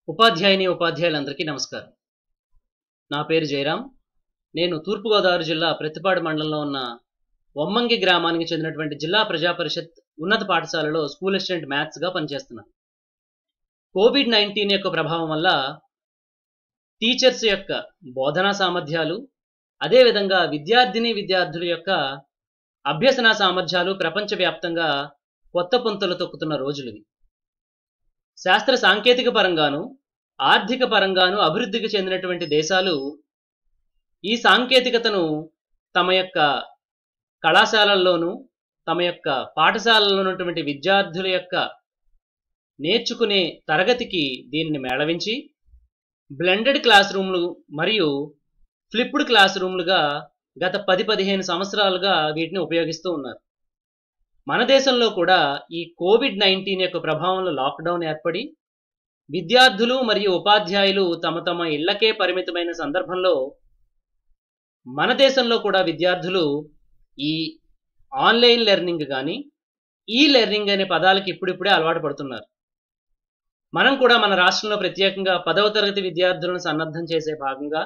ఉపాధ్యాయుని ఉపాధ్యాయులందరికీ నమస్కారం నా పేరు జయరాం నేను తూర్పుగోదావరి జిల్లా ప్రతిపాడు మండలంలో ఉన్న వమ్మంగి గ్రామానికి చెందినటువంటి జిల్లా ప్రజా పరిషత్ ఉన్నత పాఠశాలలో స్కూల్ అసిస్టెంట్ మ్యాథ్స్గా పనిచేస్తున్నాను కోవిడ్ నైన్టీన్ యొక్క ప్రభావం వల్ల టీచర్స్ యొక్క బోధనా సామర్థ్యాలు అదేవిధంగా విద్యార్థిని విద్యార్థుల యొక్క అభ్యసన సామర్థ్యాలు ప్రపంచవ్యాప్తంగా కొత్త పుంతలు తొక్కుతున్న రోజులు శాస్త్ర సాంకేతిక పరంగాను ఆర్థిక పరంగాను అభివృద్ధికి చెందినటువంటి దేశాలు ఈ సాంకేతికతను తమ యొక్క కళాశాలల్లోనూ తమ యొక్క పాఠశాలల్లో ఉన్నటువంటి విద్యార్థుల యొక్క నేర్చుకునే తరగతికి దీనిని మేళవించి బ్లెండెడ్ క్లాస్ రూమ్లు మరియు ఫ్లిప్డ్ క్లాస్ రూమ్లుగా గత పది పదిహేను సంవత్సరాలుగా వీటిని ఉపయోగిస్తూ ఉన్నారు మన దేశంలో కూడా ఈ కోవిడ్ నైన్టీన్ యొక్క ప్రభావంలో లాక్డౌన్ ఏర్పడి విద్యార్థులు మరియు ఉపాధ్యాయులు తమ తమ ఇళ్లకే పరిమితమైన సందర్భంలో మన దేశంలో కూడా విద్యార్థులు ఈ ఆన్లైన్ లెర్నింగ్ కానీ ఈ లెర్నింగ్ అనే పదాలకి ఇప్పుడిప్పుడే అలవాటు పడుతున్నారు మనం కూడా మన రాష్ట్రంలో ప్రత్యేకంగా పదవ తరగతి విద్యార్థులను సన్నద్ధం చేసే భాగంగా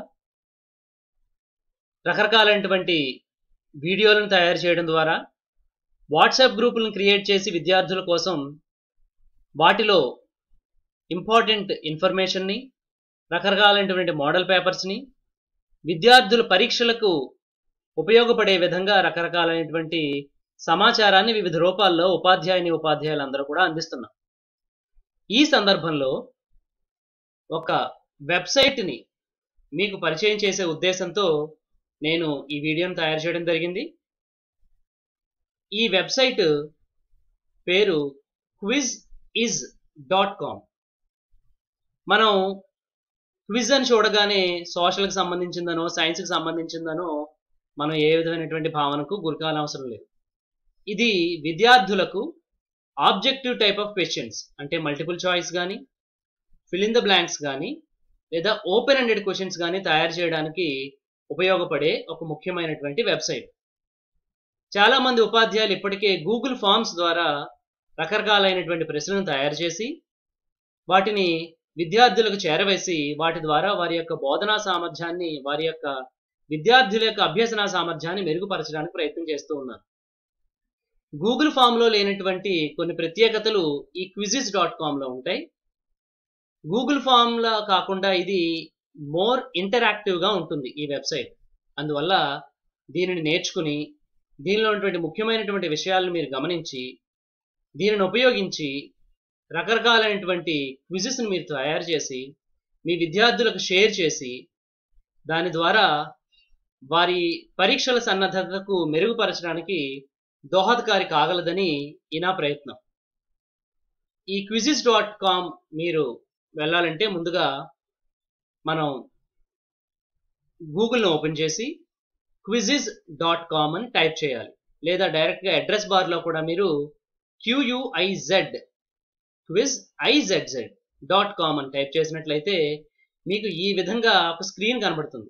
రకరకాలైనటువంటి వీడియోలను తయారు చేయడం ద్వారా వాట్సాప్ గ్రూపులను క్రియేట్ చేసి విద్యార్థుల కోసం వాటిలో ఇంపార్టెంట్ ఇన్ఫర్మేషన్ని రకరకాలైనటువంటి మోడల్ పేపర్స్ని విద్యార్థుల పరీక్షలకు ఉపయోగపడే విధంగా రకరకాలైనటువంటి సమాచారాన్ని వివిధ రూపాల్లో ఉపాధ్యాయుని ఉపాధ్యాయులందరూ కూడా అందిస్తున్నారు ఈ సందర్భంలో ఒక వెబ్సైట్ని మీకు పరిచయం చేసే ఉద్దేశంతో నేను ఈ వీడియోను తయారు చేయడం జరిగింది ఈ వెబ్సైట్ పేరు క్విజ్ ఇజ్ డాట్ కామ్ మనం క్విజ్ అని చూడగానే సోషల్కి సంబంధించిందనో సైన్స్కి సంబంధించిందనో మనం ఏ విధమైనటువంటి భావనకు గురికానవసరం లేదు ఇది విద్యార్థులకు ఆబ్జెక్టివ్ టైప్ ఆఫ్ క్వశ్చన్స్ అంటే మల్టిపుల్ చాయిస్ కానీ ఫిల్ ఇన్ ద బ్లాంక్స్ కానీ లేదా ఓపెన్ హండెడ్ క్వశ్చన్స్ కానీ తయారు చేయడానికి ఉపయోగపడే ఒక ముఖ్యమైనటువంటి వెబ్సైట్ చాలా మంది ఉపాధ్యాయులు ఇప్పటికే గూగుల్ ఫామ్స్ ద్వారా రకరకాలైనటువంటి ప్రశ్నలను తయారు చేసి వాటిని విద్యార్థులకు చేరవేసి వాటి ద్వారా వారి యొక్క బోధనా సామర్థ్యాన్ని వారి యొక్క విద్యార్థుల యొక్క అభ్యసన సామర్థ్యాన్ని మెరుగుపరచడానికి ప్రయత్నం చేస్తూ ఉన్నారు గూగుల్ ఫామ్లో లేనటువంటి కొన్ని ప్రత్యేకతలు ఈ క్విజిస్ డాట్ కామ్లో ఉంటాయి గూగుల్ ఫామ్లా కాకుండా ఇది మోర్ ఇంటరాక్టివ్గా ఉంటుంది ఈ వెబ్సైట్ అందువల్ల దీనిని నేర్చుకుని దీనిలో ఉన్నటువంటి ముఖ్యమైనటువంటి విషయాలను మీరు గమనించి దీనిని ఉపయోగించి రకరకాలైనటువంటి క్విజెస్ని మీరు తయారు చేసి మీ విద్యార్థులకు షేర్ చేసి దాని ద్వారా వారి పరీక్షల సన్నద్ధతకు మెరుగుపరచడానికి దోహదకారి కాగలదని ఈ నా ప్రయత్నం ఈ క్విజిస్ డాట్ కామ్ మీరు వెళ్ళాలంటే ముందుగా మనం గూగుల్ను ఓపెన్ చేసి క్విజిజ్ డాట్ కామ్ అని టైప్ చేయాలి లేదా డైరెక్ట్గా అడ్రస్ బార్లో కూడా మీరు Q U I Z quiz I Z Z dot com అని టైప్ చేసినట్లయితే మీకు ఈ విధంగా ఒక స్క్రీన్ కనబడుతుంది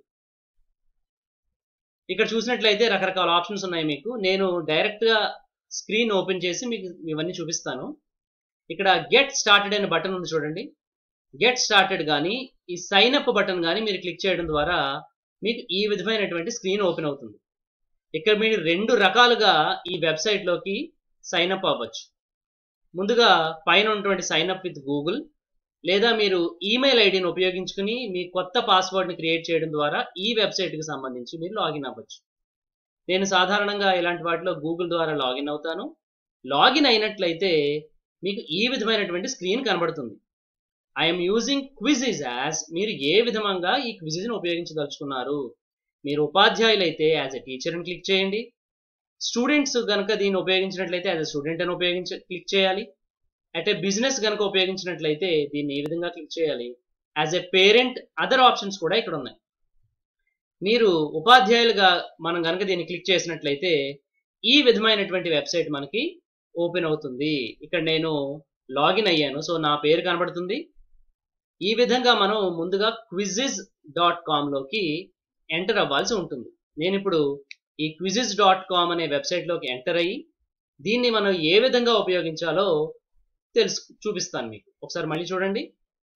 ఇక్కడ చూసినట్లయితే రకరకాల ఆప్షన్స్ ఉన్నాయి మీకు నేను డైరెక్ట్గా స్క్రీన్ ఓపెన్ చేసి మీకు ఇవన్నీ చూపిస్తాను ఇక్కడ గెట్ స్టార్టెడ్ అనే బటన్ ఉంది చూడండి గెట్ స్టార్టెడ్ కానీ ఈ సైన్ అప్ బటన్ కానీ మీరు క్లిక్ చేయడం ద్వారా మీకు ఈ విధమైనటువంటి స్క్రీన్ ఓపెన్ అవుతుంది ఇక్కడ మీరు రెండు రకాలుగా ఈ వెబ్సైట్లోకి సైన్ అప్ అవ్వచ్చు ముందుగా పైన ఉన్నటువంటి సైన్ అప్ విత్ గూగుల్ లేదా మీరు ఈమెయిల్ ఐడిని ఉపయోగించుకుని మీ కొత్త పాస్వర్డ్ని క్రియేట్ చేయడం ద్వారా ఈ వెబ్సైట్కి సంబంధించి మీరు లాగిన్ అవ్వచ్చు నేను సాధారణంగా ఇలాంటి వాటిలో గూగుల్ ద్వారా లాగిన్ అవుతాను లాగిన్ అయినట్లయితే మీకు ఈ విధమైనటువంటి స్క్రీన్ కనబడుతుంది ఐఎమ్ యూజింగ్ క్విజిజ్ యాజ్ మీరు ఏ విధంగా ఈ క్విజిజ్ని ఉపయోగించదలుచుకున్నారు మీరు ఉపాధ్యాయులు అయితే యాజ్ ఎ టీచర్ అని క్లిక్ చేయండి స్టూడెంట్స్ కనుక దీన్ని ఉపయోగించినట్లయితే యాజ్ ఎ స్టూడెంట్ అని ఉపయోగించ క్లిక్ చేయాలి అట్ ఏ బిజినెస్ కనుక ఉపయోగించినట్లయితే దీన్ని ఏ విధంగా క్లిక్ చేయాలి as a parent other options కూడా ఇక్కడ ఉన్నాయి మీరు ఉపాధ్యాయులుగా మనం కనుక దీన్ని క్లిక్ చేసినట్లయితే ఈ విధమైనటువంటి వెబ్సైట్ మనకి ఓపెన్ అవుతుంది ఇక్కడ నేను లాగిన్ అయ్యాను సో నా పేరు కనబడుతుంది ఈ విధంగా మనం ముందుగా క్విజిజ్ డాట్ కామ్లోకి ఎంటర్ అవ్వాల్సి ఉంటుంది నేను ఇప్పుడు ఈ క్విజిజ్ డాట్ కామ్ అనే వెబ్సైట్లోకి ఎంటర్ అయ్యి దీన్ని మనం ఏ విధంగా ఉపయోగించాలో తెలుసు చూపిస్తాను మీకు ఒకసారి మళ్ళీ చూడండి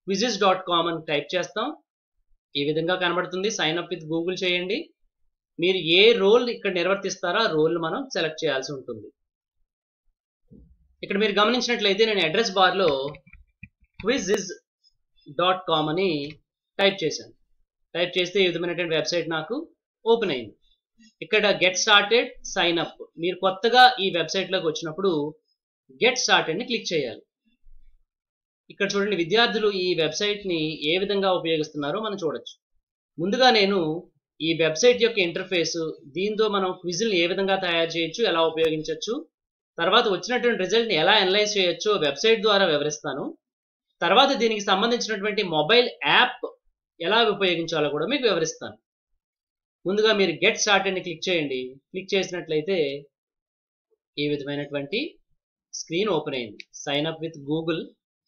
క్విజెస్ డాట్ కామ్ అని టైప్ చేస్తాం ఈ విధంగా కనబడుతుంది సైన్ అప్ విత్ గూగుల్ చేయండి మీరు ఏ రోల్ ఇక్కడ నిర్వర్తిస్తారో ఆ రోల్ మనం సెలెక్ట్ చేయాల్సి ఉంటుంది ఇక్కడ మీరు గమనించినట్లయితే నేను అడ్రస్ బార్లో క్విజిజ్ డాట్ కామ్ అని టైప్ చేశాను టైప్ చేస్తే ఈ విధమైనటువంటి వెబ్సైట్ నాకు ఓపెన్ అయింది ఇక్కడ గెట్ స్టార్టెడ్ సైన్ అప్ మీరు కొత్తగా ఈ వెబ్సైట్లోకి వచ్చినప్పుడు గెట్ స్టార్టెడ్ ని క్లిక్ చేయాలి ఇక్కడ చూడండి విద్యార్థులు ఈ వెబ్సైట్ని ఏ విధంగా ఉపయోగిస్తున్నారో మనం చూడొచ్చు ముందుగా నేను ఈ వెబ్సైట్ యొక్క ఇంటర్ఫేస్ దీంతో మనం క్విజ్ని ఏ విధంగా తయారు చేయొచ్చు ఎలా ఉపయోగించవచ్చు తర్వాత వచ్చినటువంటి రిజల్ట్ని ఎలా అనలైజ్ చేయొచ్చో వెబ్సైట్ ద్వారా వివరిస్తాను తర్వాత దీనికి సంబంధించినటువంటి మొబైల్ యాప్ ఎలా ఉపయోగించాలో కూడా మీకు వివరిస్తాను ముందుగా మీరు గెట్ స్టార్ట్ అని క్లిక్ చేయండి క్లిక్ చేసినట్లయితే ఈ విధమైనటువంటి స్క్రీన్ ఓపెన్ అయింది సైన్ అప్ విత్ గూగుల్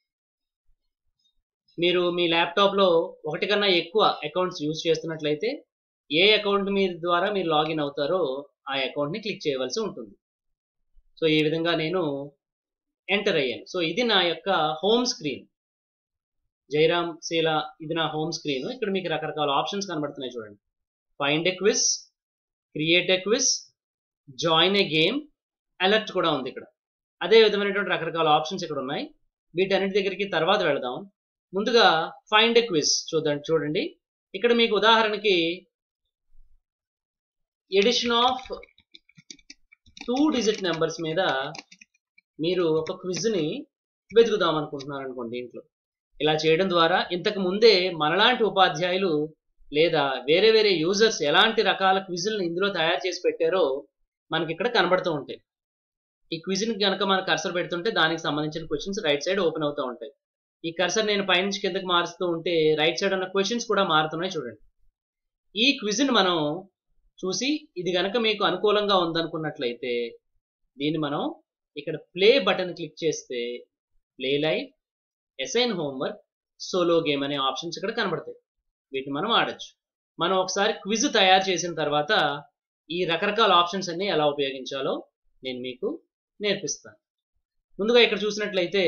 మీరు మీ ల్యాప్టాప్లో ఒకటి కన్నా ఎక్కువ అకౌంట్స్ యూజ్ చేస్తున్నట్లయితే ఏ అకౌంట్ మీ ద్వారా మీరు లాగిన్ అవుతారో ఆ అకౌంట్ని క్లిక్ చేయవలసి ఉంటుంది సో ఈ విధంగా నేను ఎంటర్ అయ్యాను సో ఇది నా యొక్క హోమ్ స్క్రీన్ జైరామ్ శీల ఇది నా హోమ్ స్క్రీన్ ఇక్కడ మీకు రకరకాల ఆప్షన్స్ కనబడుతున్నాయి చూడండి find a quiz create a quiz join a game alert కూడా ఉంది ఇక్కడ అదే విధమైనటువంటి రకరకాల ఆప్షన్స్ ఇక్కడ ఉన్నాయి వీటన్నిటి దగ్గరికి తర్వాత వెళదాం ముందుగా ఫైండ్ ఎ క్విజ్ చూద్దాం చూడండి ఇక్కడ మీకు ఉదాహరణకి addition of two digit numbers మీద మీరు ఒక క్విజ్ని వెతుకుదాం అనుకుంటున్నారు అనుకోండి ఇంట్లో ఇలా చేయడం ద్వారా ఇంతకు ముందే మనలాంటి ఉపాధ్యాయులు లేదా వేరే వేరే యూజర్స్ ఎలాంటి రకాల క్విజులను ఇందులో తయారు చేసి పెట్టారో మనకి ఇక్కడ కనబడుతూ ఉంటాయి ఈ క్విజ్ని కనుక మనం కర్సర్ పెడుతుంటే దానికి సంబంధించిన క్వశ్చన్స్ రైట్ సైడ్ ఓపెన్ అవుతూ ఉంటాయి ఈ కర్సర్ నేను పైనుంచి కిందకి మారుస్తూ ఉంటే రైట్ సైడ్ ఉన్న క్వశ్చన్స్ కూడా మారుతున్నాయి చూడండి ఈ క్విజ్ని మనం చూసి ఇది కనుక మీకు అనుకూలంగా ఉందనుకున్నట్లయితే దీన్ని మనం ఇక్కడ ప్లే బటన్ క్లిక్ చేస్తే play live assign homework solo game అనే ఆప్షన్స్ ఇక్కడ కనబడతాయి వీటిని మనం ఆడొచ్చు మనం ఒకసారి క్విజ్ తయారు చేసిన తర్వాత ఈ రకరకాల ఆప్షన్స్ అన్ని ఎలా ఉపయోగించాలో నేను మీకు నేర్పిస్తాను ముందుగా ఇక్కడ చూసినట్లయితే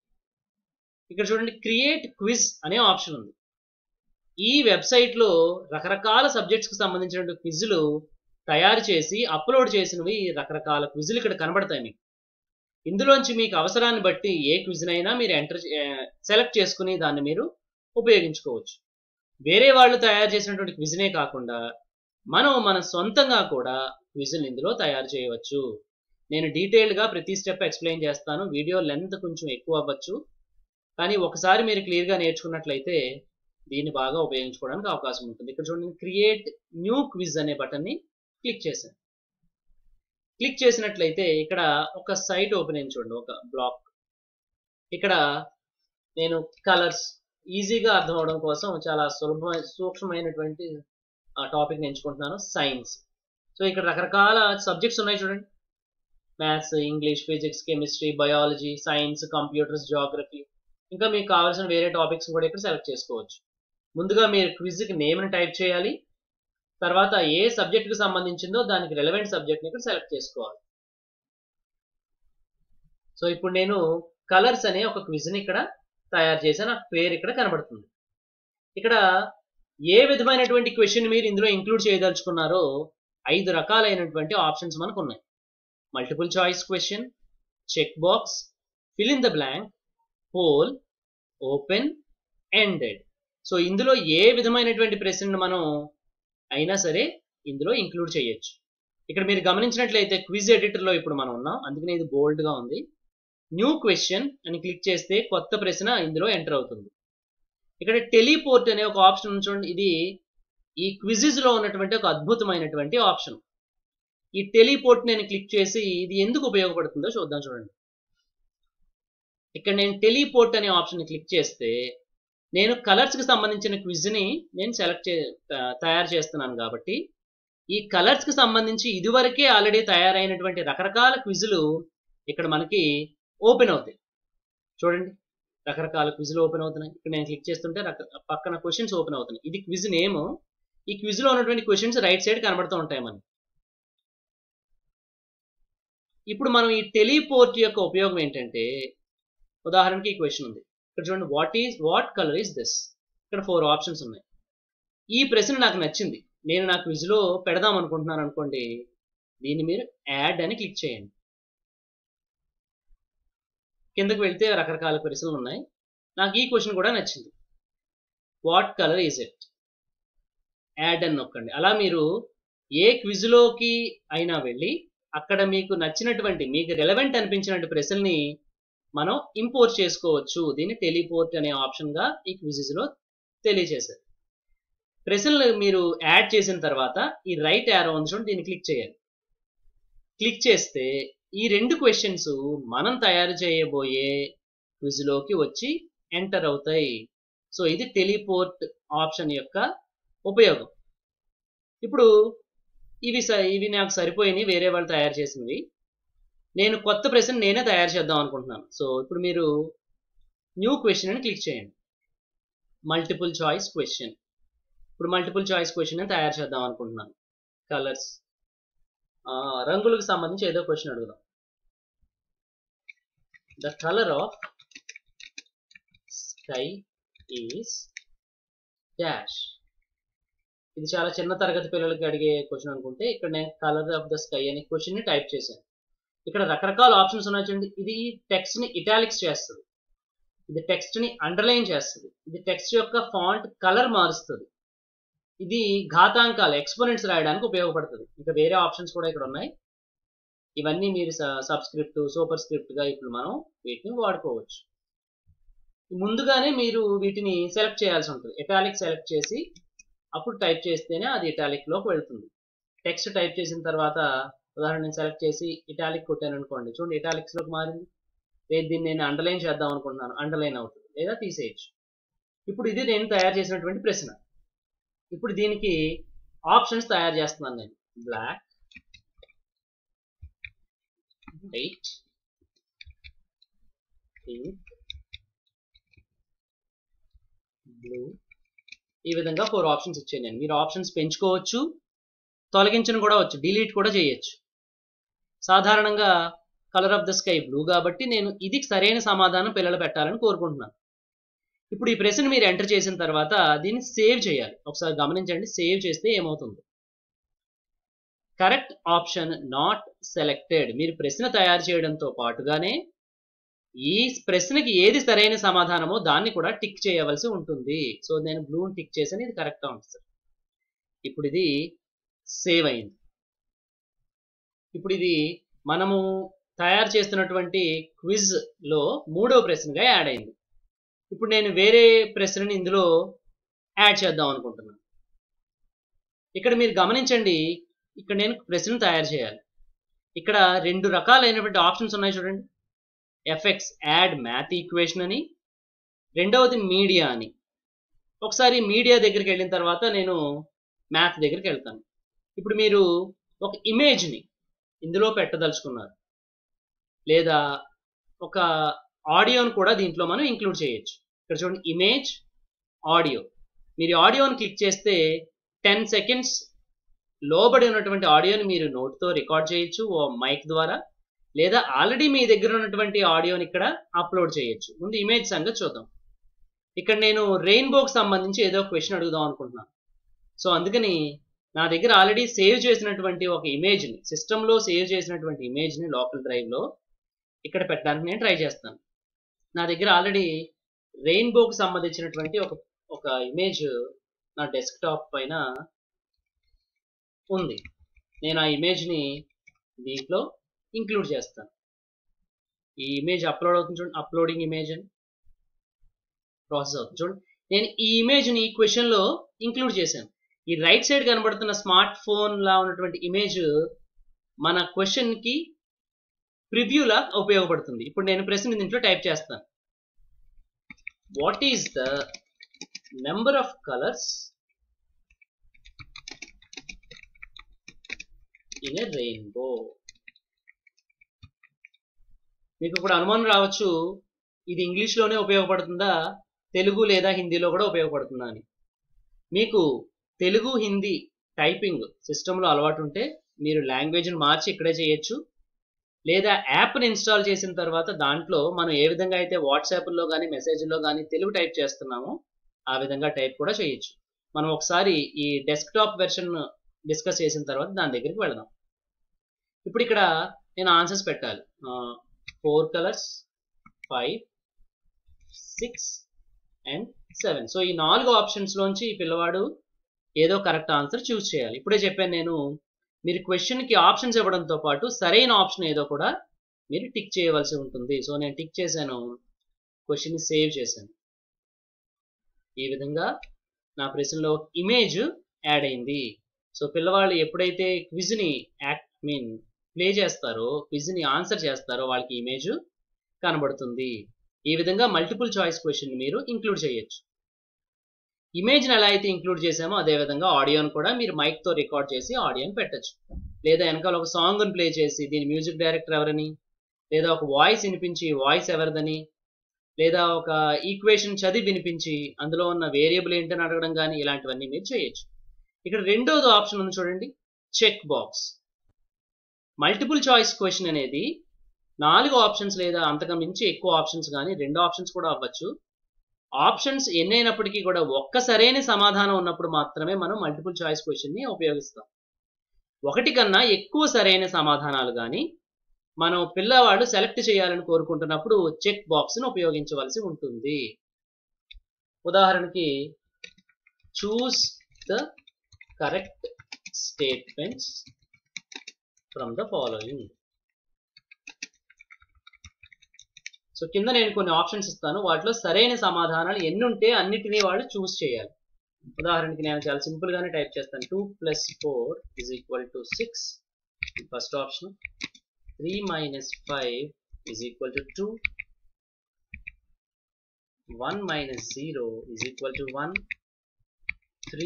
ఇక్కడ చూడండి క్రియేట్ క్విజ్ అనే ఆప్షన్ ఉంది ఈ వెబ్సైట్లో రకరకాల సబ్జెక్ట్స్కి సంబంధించిన క్విజ్లు తయారు చేసి అప్లోడ్ చేసినవి రకరకాల క్విజ్లు ఇక్కడ కనబడతాయి మీకు ఇందులోంచి మీకు అవసరాన్ని బట్టి ఏ క్విజ్నైనా మీరు ఎంటర్ సెలెక్ట్ చేసుకుని దాన్ని మీరు ఉపయోగించుకోవచ్చు వేరే వాళ్ళు తయారు చేసినటువంటి క్విజ్నే కాకుండా మనం మన సొంతంగా కూడా క్విజ్ని ఇందులో తయారు చేయవచ్చు నేను డీటెయిల్డ్గా ప్రతి స్టెప్ ఎక్స్ప్లెయిన్ చేస్తాను వీడియో లెంత్ కొంచెం ఎక్కువ అవ్వచ్చు కానీ ఒకసారి మీరు క్లియర్గా నేర్చుకున్నట్లయితే దీన్ని బాగా ఉపయోగించుకోవడానికి అవకాశం ఉంటుంది ఇక్కడ చూడండి క్రియేట్ న్యూ క్విజ్ అనే బటన్ని క్లిక్ చేశాను క్లిక్ చేసినట్లయితే ఇక్కడ ఒక సైట్ ఓపెన్ అయింది చూడండి ఒక బ్లాక్ ఇక్కడ నేను కలర్స్ ఈజీగా అర్థం అవడం కోసం చాలా సులభ సూక్ష్మమైనటువంటి టాపిక్ ఎంచుకుంటున్నాను సైన్స్ సో ఇక్కడ రకరకాల సబ్జెక్ట్స్ ఉన్నాయి చూడండి maths English physics chemistry biology science computers geography ఇంకా మీకు కావాల్సిన వేరే టాపిక్స్ కూడా ఇక్కడ సెలెక్ట్ చేసుకోవచ్చు ముందుగా మీరు క్విజ్కి నేమ్ని టైప్ చేయాలి తర్వాత ఏ సబ్జెక్ట్కి సంబంధించిందో దానికి రెలవెంట్ సబ్జెక్ట్ని ఇక్కడ సెలెక్ట్ చేసుకోవాలి సో ఇప్పుడు నేను కలర్స్ అనే ఒక క్విజ్ని ఇక్కడ తయారు చేశాను ఆ పేరు ఇక్కడ కనబడుతుంది ఇక్కడ ఏ విధమైనటువంటి క్వశ్చన్ మీరు ఇందులో ఇంక్లూడ్ చేయదలుచుకున్నారో ఐదు రకాలైనటువంటి ఆప్షన్స్ మనకు ఉన్నాయి multiple choice question check box fill in the blank poll open ended so ఇందులో ఏ విధమైనటువంటి ప్రశ్నను మనం అయినా సరే ఇందులో ఇంక్లూడ్ చేయొచ్చు ఇక్కడ మీరు గమనించినట్లయితే క్విజ్ ఎడిటర్లో ఇప్పుడు మనం ఉన్నాం అందుకనే ఇది బోల్డ్గా ఉంది న్యూ క్వశ్చన్ అని క్లిక్ చేస్తే కొత్త ప్రశ్న ఇందులో ఎంటర్ అవుతుంది ఇక్కడ టెలిపోర్ట్ అనే ఒక ఆప్షన్ చూడండి ఇది ఈ క్విజెస్లో ఉన్నటువంటి ఒక అద్భుతమైనటువంటి ఆప్షన్ ఈ టెలిపోర్ట్ నేను క్లిక్ చేసి ఇది ఎందుకు ఉపయోగపడుతుందో చూద్దాం చూడండి ఇక్కడ నేను టెలిపోర్ట్ అనే ఆప్షన్ క్లిక్ చేస్తే నేను కలర్స్కి సంబంధించిన క్విజ్ని నేను సెలెక్ట్ చే తయారు చేస్తున్నాను కాబట్టి ఈ కలర్స్కి సంబంధించి ఇదివరకే ఆల్రెడీ తయారైనటువంటి రకరకాల క్విజులు ఇక్కడ మనకి ఓపెన్ అవుతాయి చూడండి రకరకాల క్విజులు ఓపెన్ అవుతున్నాయి ఇక్కడ నేను క్లిక్ చేస్తుంటే పక్కన క్వశ్చన్స్ ఓపెన్ అవుతున్నాయి ఇది క్విజ్ నేమ్ ఈ క్విజ్లో ఉన్నటువంటి క్వశ్చన్స్ రైట్ సైడ్ కనబడుతూ ఉంటాయి మనకి ఇప్పుడు మనం ఈ టెలిపోర్ట్ యొక్క ఉపయోగం ఏంటంటే ఉదాహరణకి ఈ క్వశ్చన్ ఉంది ఇక్కడ చూడండి what is what colour is this ఇక్కడ ఫోర్ ఆప్షన్స్ ఉన్నాయి ఈ ప్రశ్న నాకు నచ్చింది నేను నా క్విజ్లో పెడదాం అనుకుంటున్నాను అనుకోండి దీన్ని మీరు యాడ్ అని క్లిక్ చేయండి కిందకు వెళ్తే రకరకాల ప్రశ్నలు ఉన్నాయి నాకు ఈ క్వశ్చన్ కూడా నచ్చింది what colour is it add అని నొక్కండి అలా మీరు ఏ క్విజ్లోకి అయినా వెళ్ళి అక్కడ మీకు నచ్చినటువంటి మీకు రెలవెంట్ అనిపించినటువంటి ప్రశ్నల్ని మనం ఇంపోర్ట్ చేసుకోవచ్చు దీన్ని టెలిపోర్ట్ అనే ఆప్షన్గా ఈ క్విజెస్లో తెలియజేశారు ప్రశ్నలు మీరు యాడ్ చేసిన తర్వాత ఈ రైట్ యారో ఉంది చూడండి దీన్ని క్లిక్ చేయాలి క్లిక్ చేస్తే ఈ రెండు క్వశ్చన్స్ మనం తయారు చేయబోయే క్విజ్లోకి వచ్చి ఎంటర్ అవుతాయి సో ఇది టెలిపోర్ట్ ఆప్షన్ యొక్క ఉపయోగం ఇప్పుడు ఇవి స- ఇవి నాకు సరిపోయినాయి వేరే వాళ్ళు తయారు చేసినవి నేను కొత్త ప్రశ్న నేనే తయారు చేద్దాం అనుకుంటున్నాను సో ఇప్పుడు మీరు న్యూ క్వశ్చన్ అని క్లిక్ చేయండి మల్టిపుల్ చాయిస్ క్వశ్చన్ ఇప్పుడు మల్టిపుల్ చాయిస్ క్వశ్చన్ అని తయారు చేద్దాం అనుకుంటున్నాను కలర్స్ రంగులకు సంబంధించి ఏదో క్వశ్చన్ అడుగుదాం the colour of sky is dash ఇది చాలా చిన్న తరగతి పిల్లలకి అడిగే క్వశ్చన్ అనుకుంటే ఇక్కడ నేను కలర్ ఆఫ్ ద స్కై అనే క్వశ్చన్ ని టైప్ చేశాను ఇక్కడ రకరకాల ఆప్షన్స్ ఉన్నాయి చూడండి ఇది టెక్స్ట్ ని ఇటాలిక్స్ చేస్తుంది ఇది టెక్స్ట్ ని అండర్లైన్ చేస్తుంది ఇది టెక్స్ట్ యొక్క ఫాంట్ కలర్ మారుస్తుంది ఇది ఘాతాంకాలు ఎక్స్పోనెంట్స్ రాయడానికి ఉపయోగపడుతుంది ఇంకా వేరే ఆప్షన్స్ కూడా ఇక్కడ ఉన్నాయి ఇవన్నీ మీరు సబ్స్క్రిప్ట్ సూపర్ స్క్రిప్ట్ గా ఇప్పుడు మనం వీటిని వాడుకోవచ్చు ముందుగానే మీరు వీటిని సెలెక్ట్ చేయాల్సి ఉంటుంది ఇటాలిక్ సెలెక్ట్ చేసి అప్పుడు టైప్ చేస్తేనే అది ఇటాలిక్ లోకి వెళ్తుంది టెక్స్ట్ టైప్ చేసిన తర్వాత ఉదాహరణ నేను సెలెక్ట్ చేసి ఇటాలిక్ కొట్టాను అనుకోండి చూడండి ఇటాలిక్స్ లోకి మారింది లేదు దీన్ని నేను అండర్లైన్ చేద్దాం అనుకుంటున్నాను అండర్లైన్ అవుతుంది లేదా తీసేయచ్చు ఇప్పుడు ఇది నేను తయారు చేసినటువంటి ప్రశ్న ఇప్పుడు దీనికి ఆప్షన్స్ తయారు చేస్తున్నాను నేను బ్లాక్ వైట్ పింక్ బ్లూ ఈ విధంగా ఫోర్ ఆప్షన్స్ ఇచ్చాను నేను మీరు ఆప్షన్స్ పెంచుకోవచ్చు తొలగించను కూడా వచ్చు డిలీట్ కూడా చేయొచ్చు సాధారణంగా colour of the sky blue కాబట్టి నేను ఇది సరైన సమాధానం పిల్లలు పెట్టాలని కోరుకుంటున్నాను ఇప్పుడు ఈ ప్రశ్న మీరు ఎంటర్ చేసిన తర్వాత దీన్ని సేవ్ చేయాలి ఒకసారి గమనించండి సేవ్ చేస్తే ఏమవుతుంది కరెక్ట్ ఆప్షన్ నాట్ సెలెక్టెడ్ మీరు ప్రశ్న తయారు చేయడంతో పాటుగానే ఈ ప్రశ్నకి ఏది సరైన సమాధానమో దాన్ని కూడా టిక్ చేయవలసి ఉంటుంది సో నేను బ్లూ టిక్ చేశాను ఇది కరెక్ట్ ఆన్సర్ ఇప్పుడు ఇది సేవ్ అయింది ఇప్పుడు ఇది మనము తయారు చేస్తున్నటువంటి క్విజ్ లో మూడవ ప్రశ్నగా యాడ్ అయింది ఇప్పుడు నేను వేరే ప్రశ్నని ఇందులో యాడ్ చేద్దాం అనుకుంటున్నాను ఇక్కడ మీరు గమనించండి ఇక్కడ నేను ప్రశ్నను తయారు చేయాలి ఇక్కడ రెండు రకాలైనటువంటి ఆప్షన్స్ ఉన్నాయి చూడండి ఎఫ్ఎక్స్ యాడ్ మ్యాథ్ ఈక్వేషన్ అని రెండవది మీడియా అని ఒకసారి మీడియా దగ్గరికి వెళ్ళిన తర్వాత నేను మ్యాథ్ దగ్గరికి వెళ్తాను ఇప్పుడు మీరు ఒక ఇమేజ్ని ఇందులో పెట్టదలుచుకున్నారు లేదా ఒక ఆడియోను కూడా దీంట్లో మనం ఇంక్లూడ్ చేయొచ్చు ఇక్కడ చూడండి ఇమేజ్ ఆడియో మీరు ఆడియోని క్లిక్ చేస్తే టెన్ సెకండ్స్ లోబడి ఉన్నటువంటి ఆడియోని మీరు నోట్తో రికార్డ్ చేయొచ్చు ఓ మైక్ ద్వారా లేదా ఆల్రెడీ మీ దగ్గర ఉన్నటువంటి ఆడియోని ఇక్కడ అప్లోడ్ చేయొచ్చు ముందు ఇమేజ్ సంగతి చూద్దాం ఇక్కడ నేను రెయిన్బోకి సంబంధించి ఏదో క్వశ్చన్ అడుగుదాం అనుకుంటున్నాను సో అందుకని నా దగ్గర ఆల్రెడీ సేవ్ చేసినటువంటి ఒక ఇమేజ్ని సిస్టంలో సేవ్ చేసినటువంటి ఇమేజ్ని లోకల్ డ్రైవ్లో ఇక్కడ పెట్టడానికి నేను ట్రై చేస్తాను నా దగ్గర ఆల్రెడీ రెయిన్బోకి సంబంధించినటువంటి ఒక ఒక ఇమేజ్ నా డెస్క్టాప్ పైన ఉంది నేను ఆ ఇమేజ్ని దీంట్లో ఇంక్లూడ్ చేస్తాను ఈ ఇమేజ్ అప్లోడ్ అవుతుంది చూడండి అప్లోడింగ్ ఇమేజ్ అని ప్రాసెస్ అవుతుంది చూడండి నేను ఈ ఇమేజ్ని ఈ క్వశ్చన్లో ఇంక్లూడ్ చేశాను ఈ రైట్ సైడ్ కనబడుతున్న స్మార్ట్ ఫోన్ లా ఉన్నటువంటి ఇమేజ్ మన క్వశ్చన్కి ప్రివ్యూలా ఉపయోగపడుతుంది ఇప్పుడు నేను ప్రశ్న దీంట్లో టైప్ చేస్తాను what is the number of colours in a rainbow మీకు ఇప్పుడు అనుమానం రావచ్చు ఇది ఇంగ్లీష్లోనే ఉపయోగపడుతుందా తెలుగు లేదా హిందీలో కూడా ఉపయోగపడుతుందా అని మీకు తెలుగు హిందీ టైపింగ్ సిస్టంలో అలవాటు ఉంటే మీరు లాంగ్వేజ్ని మార్చి ఇక్కడే చేయొచ్చు లేదా యాప్ని ఇన్స్టాల్ చేసిన తర్వాత దాంట్లో మనం ఏ విధంగా అయితే వాట్సాప్లో కానీ మెసేజ్లో కానీ తెలుగు టైప్ చేస్తున్నామో ఆ విధంగా టైప్ కూడా చేయొచ్చు మనం ఒకసారి ఈ డెస్క్టాప్ వెర్షన్ డిస్కస్ చేసిన తర్వాత దాని దగ్గరికి వెళదాం ఇప్పుడు ఇక్కడ నేను ఆన్సర్స్ పెట్టాలి four colours five six and seven so ఈ నాలుగు ఆప్షన్స్లోంచి ఈ పిల్లవాడు ఏదో కరెక్ట్ ఆన్సర్ చూస్ చేయాలి ఇప్పుడే చెప్పాను నేను మీరు క్వశ్చన్కి ఆప్షన్స్ ఇవ్వడంతో పాటు సరైన ఆప్షన్ ఏదో కూడా మీరు టిక్ చేయవలసి ఉంటుంది సో నేను టిక్ చేశాను క్వశ్చన్ని సేవ్ చేశాను ఈ విధంగా నా ప్రశ్నలో ఇమేజ్ యాడ్ అయింది సో పిల్లవాళ్ళు ఎప్పుడైతే క్విజ్ని యాక్ట్ మీన్ ప్లే చేస్తారో క్విజ్ని ఆన్సర్ చేస్తారో వాళ్ళకి ఇమేజ్ కనబడుతుంది ఈ విధంగా మల్టిపుల్ చాయిస్ క్వశ్చన్ మీరు ఇంక్లూడ్ చేయొచ్చు ఇమేజ్ని ఎలా అయితే ఇంక్లూడ్ చేసామో అదే విధంగా ఆడియోని కూడా మీరు మైక్తో రికార్డ్ చేసి ఆడియోని పెట్టచ్చు లేదా వెనకాల ఒక సాంగ్ని ప్లే చేసి దీని మ్యూజిక్ డైరెక్టర్ ఎవరని లేదా ఒక వాయిస్ వినిపించి వాయిస్ ఎవరిదని లేదా ఒక ఈక్వేషన్ చదివి వినిపించి అందులో ఉన్న వేరియబుల్ ఏంటని అడగడం కానీ ఇలాంటివన్నీ మీరు చేయొచ్చు ఇక్కడ రెండోది ఆప్షన్ ఉంది చూడండి check box multiple choice question అనేది నాలుగు ఆప్షన్స్ లేదా అంతకు మించి ఎక్కువ ఆప్షన్స్ కానీ రెండు ఆప్షన్స్ కూడా అవ్వచ్చు ఆప్షన్స్ ఎన్నైనప్పటికీ కూడా ఒక్క సరైన సమాధానం ఉన్నప్పుడు మాత్రమే మనం మల్టిపుల్ చాయిస్ క్వశ్చన్ని ఉపయోగిస్తాం ఒకటి కన్నా ఎక్కువ సరైన సమాధానాలు కానీ మనం పిల్లవాడు సెలెక్ట్ చేయాలని కోరుకుంటున్నప్పుడు చెక్ బాక్స్ను ఉపయోగించవలసి ఉంటుంది ఉదాహరణకి choose the correct statements from the following so కింద నేను కొన్ని ఆప్షన్స్ ఇస్తాను వాటిలో సరైన సమాధానాలు ఎన్ని ఉంటే అన్నిటినీ వాళ్ళు చూస్ చేయాలి ఉదాహరణకి నేను చాలా సింపుల్ గానే టైప్ చేస్తాను two plus four is equal to six first option three minus five is equal to two one minus zero is equal to one three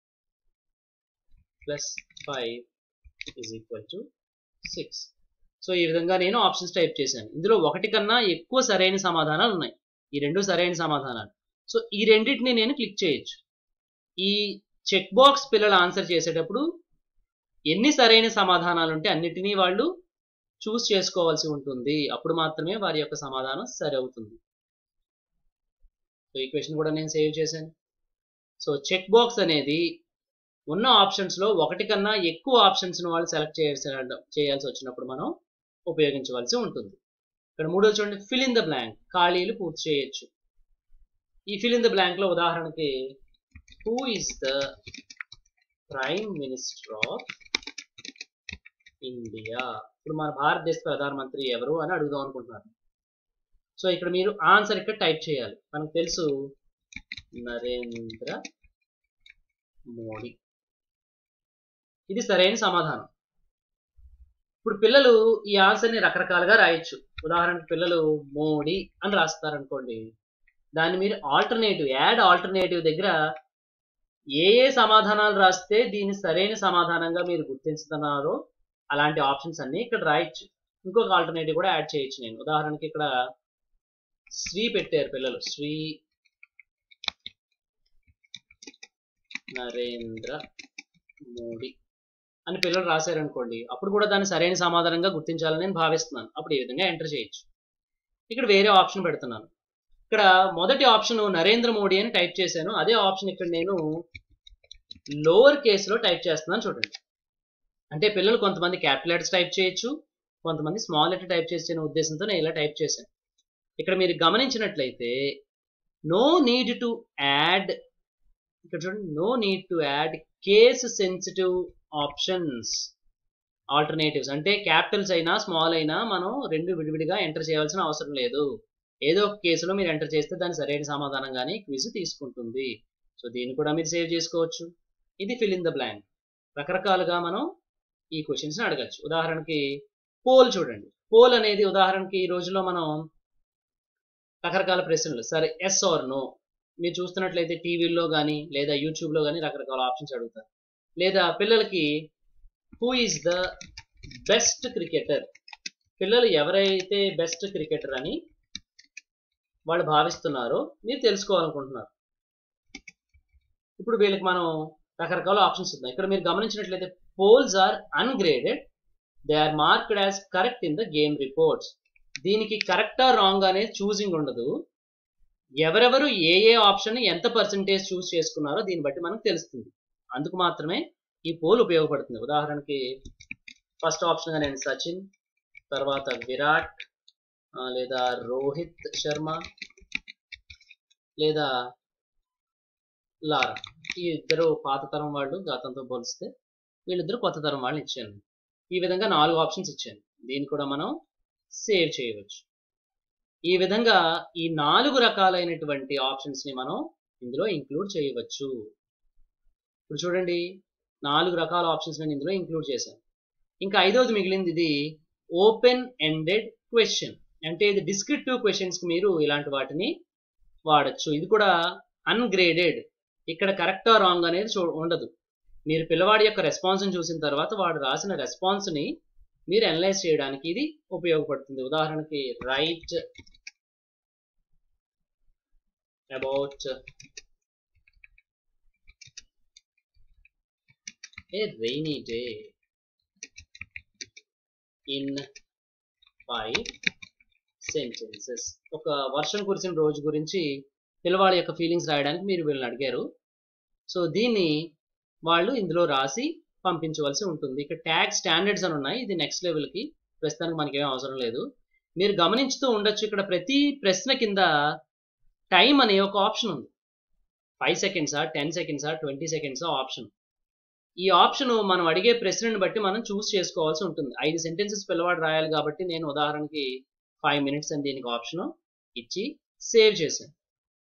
plus five is equal to six so ఈ విధంగా నేను options type చేశాను ఇందులో ఒకటి కన్నా ఎక్కువ సరైన సమాధానాలు ఉన్నాయి ఈ రెండు సరైన సమాధానాలు సో ఈ రెండింటిని నేను క్లిక్ చేయొచ్చు ఈ చెక్ బాక్స్ పిల్లలు ఆన్సర్ చేసేటప్పుడు ఎన్ని సరైన సమాధానాలు ఉంటే అన్నిటినీ వాళ్ళు చూస్ చేసుకోవాల్సి ఉంటుంది అప్పుడు మాత్రమే వారి యొక్క సమాధానం సరి అవుతుంది సో ఈ క్వశ్చన్ కూడా నేను సేవ్ చేశాను సో చెక్ బాక్స్ అనేది ఉన్న ఆప్షన్స్లో ఒకటి కన్నా ఎక్కువ ఆప్షన్స్ను వాళ్ళు సెలెక్ట్ చేయాల్సి చేయాల్సి వచ్చినప్పుడు మనం ఉపయోగించవలసి ఉంటుంది ఇక్కడ మూడో చూడండి ఫిల్ ఇన్ ద బ్లాంక్ ఖాళీలు పూర్తి చేయొచ్చు ఈ ఫిల్ ఇన్ ద బ్లాంక్లో ఉదాహరణకి who is the prime minister of India ఇప్పుడు మన భారతదేశ ప్రధానమంత్రి ఎవరు అని అడుగుదాం అనుకుంటున్నారు సో ఇక్కడ మీరు ఆన్సర్ ఇక్కడ టైప్ చేయాలి మనకు తెలుసు నరేంద్ర మోడీ ఇది సరైన సమాధానం ఇప్పుడు పిల్లలు ఈ ఆన్సర్ని రకరకాలుగా రాయొచ్చు ఉదాహరణకు పిల్లలు మోడీ అని రాస్తారనుకోండి దాన్ని మీరు ఆల్టర్నేటివ్ యాడ్ ఆల్టర్నేటివ్ దగ్గర ఏ ఏ సమాధానాలు రాస్తే దీన్ని సరైన సమాధానంగా మీరు గుర్తించుతున్నారో అలాంటి ఆప్షన్స్ అన్ని ఇక్కడ రాయొచ్చు ఇంకొక ఆల్టర్నేటివ్ కూడా యాడ్ చేయొచ్చు నేను ఉదాహరణకి ఇక్కడ శ్రీ పెట్టారు పిల్లలు శ్రీ నరేంద్ర మోడీ అని పిల్లలు రాశారనుకోండి అప్పుడు కూడా దాన్ని సరైన సమాధానంగా గుర్తించాలని నేను భావిస్తున్నాను అప్పుడు ఈ విధంగా ఎంటర్ చేయొచ్చు ఇక్కడ వేరే ఆప్షన్ పెడుతున్నాను ఇక్కడ మొదటి ఆప్షన్ నరేంద్ర మోడీ అని టైప్ చేశాను అదే ఆప్షన్ ఇక్కడ నేను లోవర్ కేసులో టైప్ చేస్తున్నాను చూడండి అంటే పిల్లలు కొంతమంది క్యాపిటల్ లెటర్స్ టైప్ చేయొచ్చు కొంతమంది స్మాల్ లెటర్ టైప్ చేసే ఉద్దేశంతో నేను ఇలా టైప్ చేశాను ఇక్కడ మీరు గమనించినట్లయితే నో నీడ్ టు యాడ్ ఇక్కడ చూడండి no need to add case sensitive options alternatives అంటే క్యాపిటల్స్ అయినా స్మాల్ అయినా మనం రెండు విడివిడిగా ఎంటర్ చేయాల్సిన అవసరం లేదు ఏదో ఒక కేసులో మీరు ఎంటర్ చేస్తే దాని సరైన సమాధానంగానే క్విజ్ తీసుకుంటుంది సో దీన్ని కూడా మీరు సేవ్ చేసుకోవచ్చు ఇది ఫిల్ ఇన్ ద బ్లాంక్ రకరకాలుగా మనం ఈ క్వశ్చన్స్ అడగచ్చు ఉదాహరణకి పోల్ చూడండి పోల్ అనేది ఉదాహరణకి ఈ రోజులో మనం రకరకాల ప్రశ్నలు సరే ఎస్ ఆర్ నో మీరు చూస్తున్నట్లయితే టీవీల్లో కానీ లేదా యూట్యూబ్లో కానీ రకరకాల ఆప్షన్స్ అడుగుతారు లేదా పిల్లలకి who is the best cricketer పిల్లలు ఎవరైతే బెస్ట్ క్రికెటర్ అని వాళ్ళు భావిస్తున్నారో మీరు తెలుసుకోవాలనుకుంటున్నారు ఇప్పుడు వీళ్ళకి మనం రకరకాల ఆప్షన్స్ ఉన్నాయి ఇక్కడ మీరు గమనించినట్లయితే polls are ungraded they are marked as correct in the game reports దీనికి కరెక్టా రాంగ్ అనేది చూసింగ్ ఉండదు ఎవరెవరు ఏ ఏ ఆప్షన్ ఎంత పర్సంటేజ్ చూస్ చేసుకున్నారో దీన్ని బట్టి మనకు తెలుస్తుంది అందుకు మాత్రమే ఈ పోల్ ఉపయోగపడుతుంది ఉదాహరణకి ఫస్ట్ ఆప్షన్గా నేను సచిన్ తర్వాత విరాట్ ఆ, లేదా రోహిత్ శర్మ లేదా లారా ఈ ఇద్దరు పాత తరం వాళ్ళు గతంతో పోలిస్తే వీళ్ళిద్దరు కొత్త తరం వాళ్ళు ఇచ్చాను ఈ విధంగా నాలుగు ఆప్షన్స్ ఇచ్చాను దీన్ని కూడా మనం సేవ్ చేయవచ్చు ఈ విధంగా ఈ నాలుగు రకాలైనటువంటి ఆప్షన్స్ ని మనం ఇందులో ఇంక్లూడ్ చేయవచ్చు ఇప్పుడు చూడండి నాలుగు రకాల ఆప్షన్స్ నేను ఇందులో ఇంక్లూడ్ చేశాను ఇంకా ఐదవది మిగిలింది ఇది ఓపెన్ ఎండెడ్ క్వశ్చన్ అంటే ఇది డిస్క్రిప్టివ్ క్వశ్చన్స్ కి మీరు ఇలాంటి వాటిని వాడచ్చు ఇది కూడా అన్గ్రేడెడ్ ఇక్కడ కరెక్టా రాంగ్ అనేది చూ ఉండదు మీరు పిల్లవాడి యొక్క రెస్పాన్స్ చూసిన తర్వాత వాడు రాసిన రెస్పాన్స్ ని మీరు అనలైజ్ చేయడానికి ఇది ఉపయోగపడుతుంది ఉదాహరణకి write about a rainy day in five sentences ఒక వర్షం కురిసిన రోజు గురించి పిల్లవాడి యొక్క ఫీలింగ్స్ రాయడానికి మీరు వీళ్ళని అడిగారు సో దీన్ని వాళ్ళు ఇందులో రాసి పంపించవలసి ఉంటుంది ఇక్కడ ట్యాగ్ స్టాండర్డ్స్ అని ఉన్నాయి ఇది నెక్స్ట్ లెవెల్కి ప్రస్తుతానికి మనకి ఏం అవసరం లేదు మీరు గమనించుతూ ఉండొచ్చు ఇక్కడ ప్రతి ప్రశ్న కింద టైం అనే ఒక ఆప్షన్ ఉంది ఫైవ్ సెకండ్సా టెన్ సెకండ్సా ట్వంటీ సెకండ్సా ఆప్షన్ ఈ ఆప్షన్ మనం అడిగే ప్రశ్నని బట్టి మనం చూస్ చేసుకోవాల్సి ఉంటుంది ఐదు సెంటెన్సెస్ పిల్లవాడు రాయాలి కాబట్టి నేను ఉదాహరణకి ఫైవ్ మినిట్స్ అని దీనికి ఆప్షన్ ఇచ్చి సేవ్ చేశాను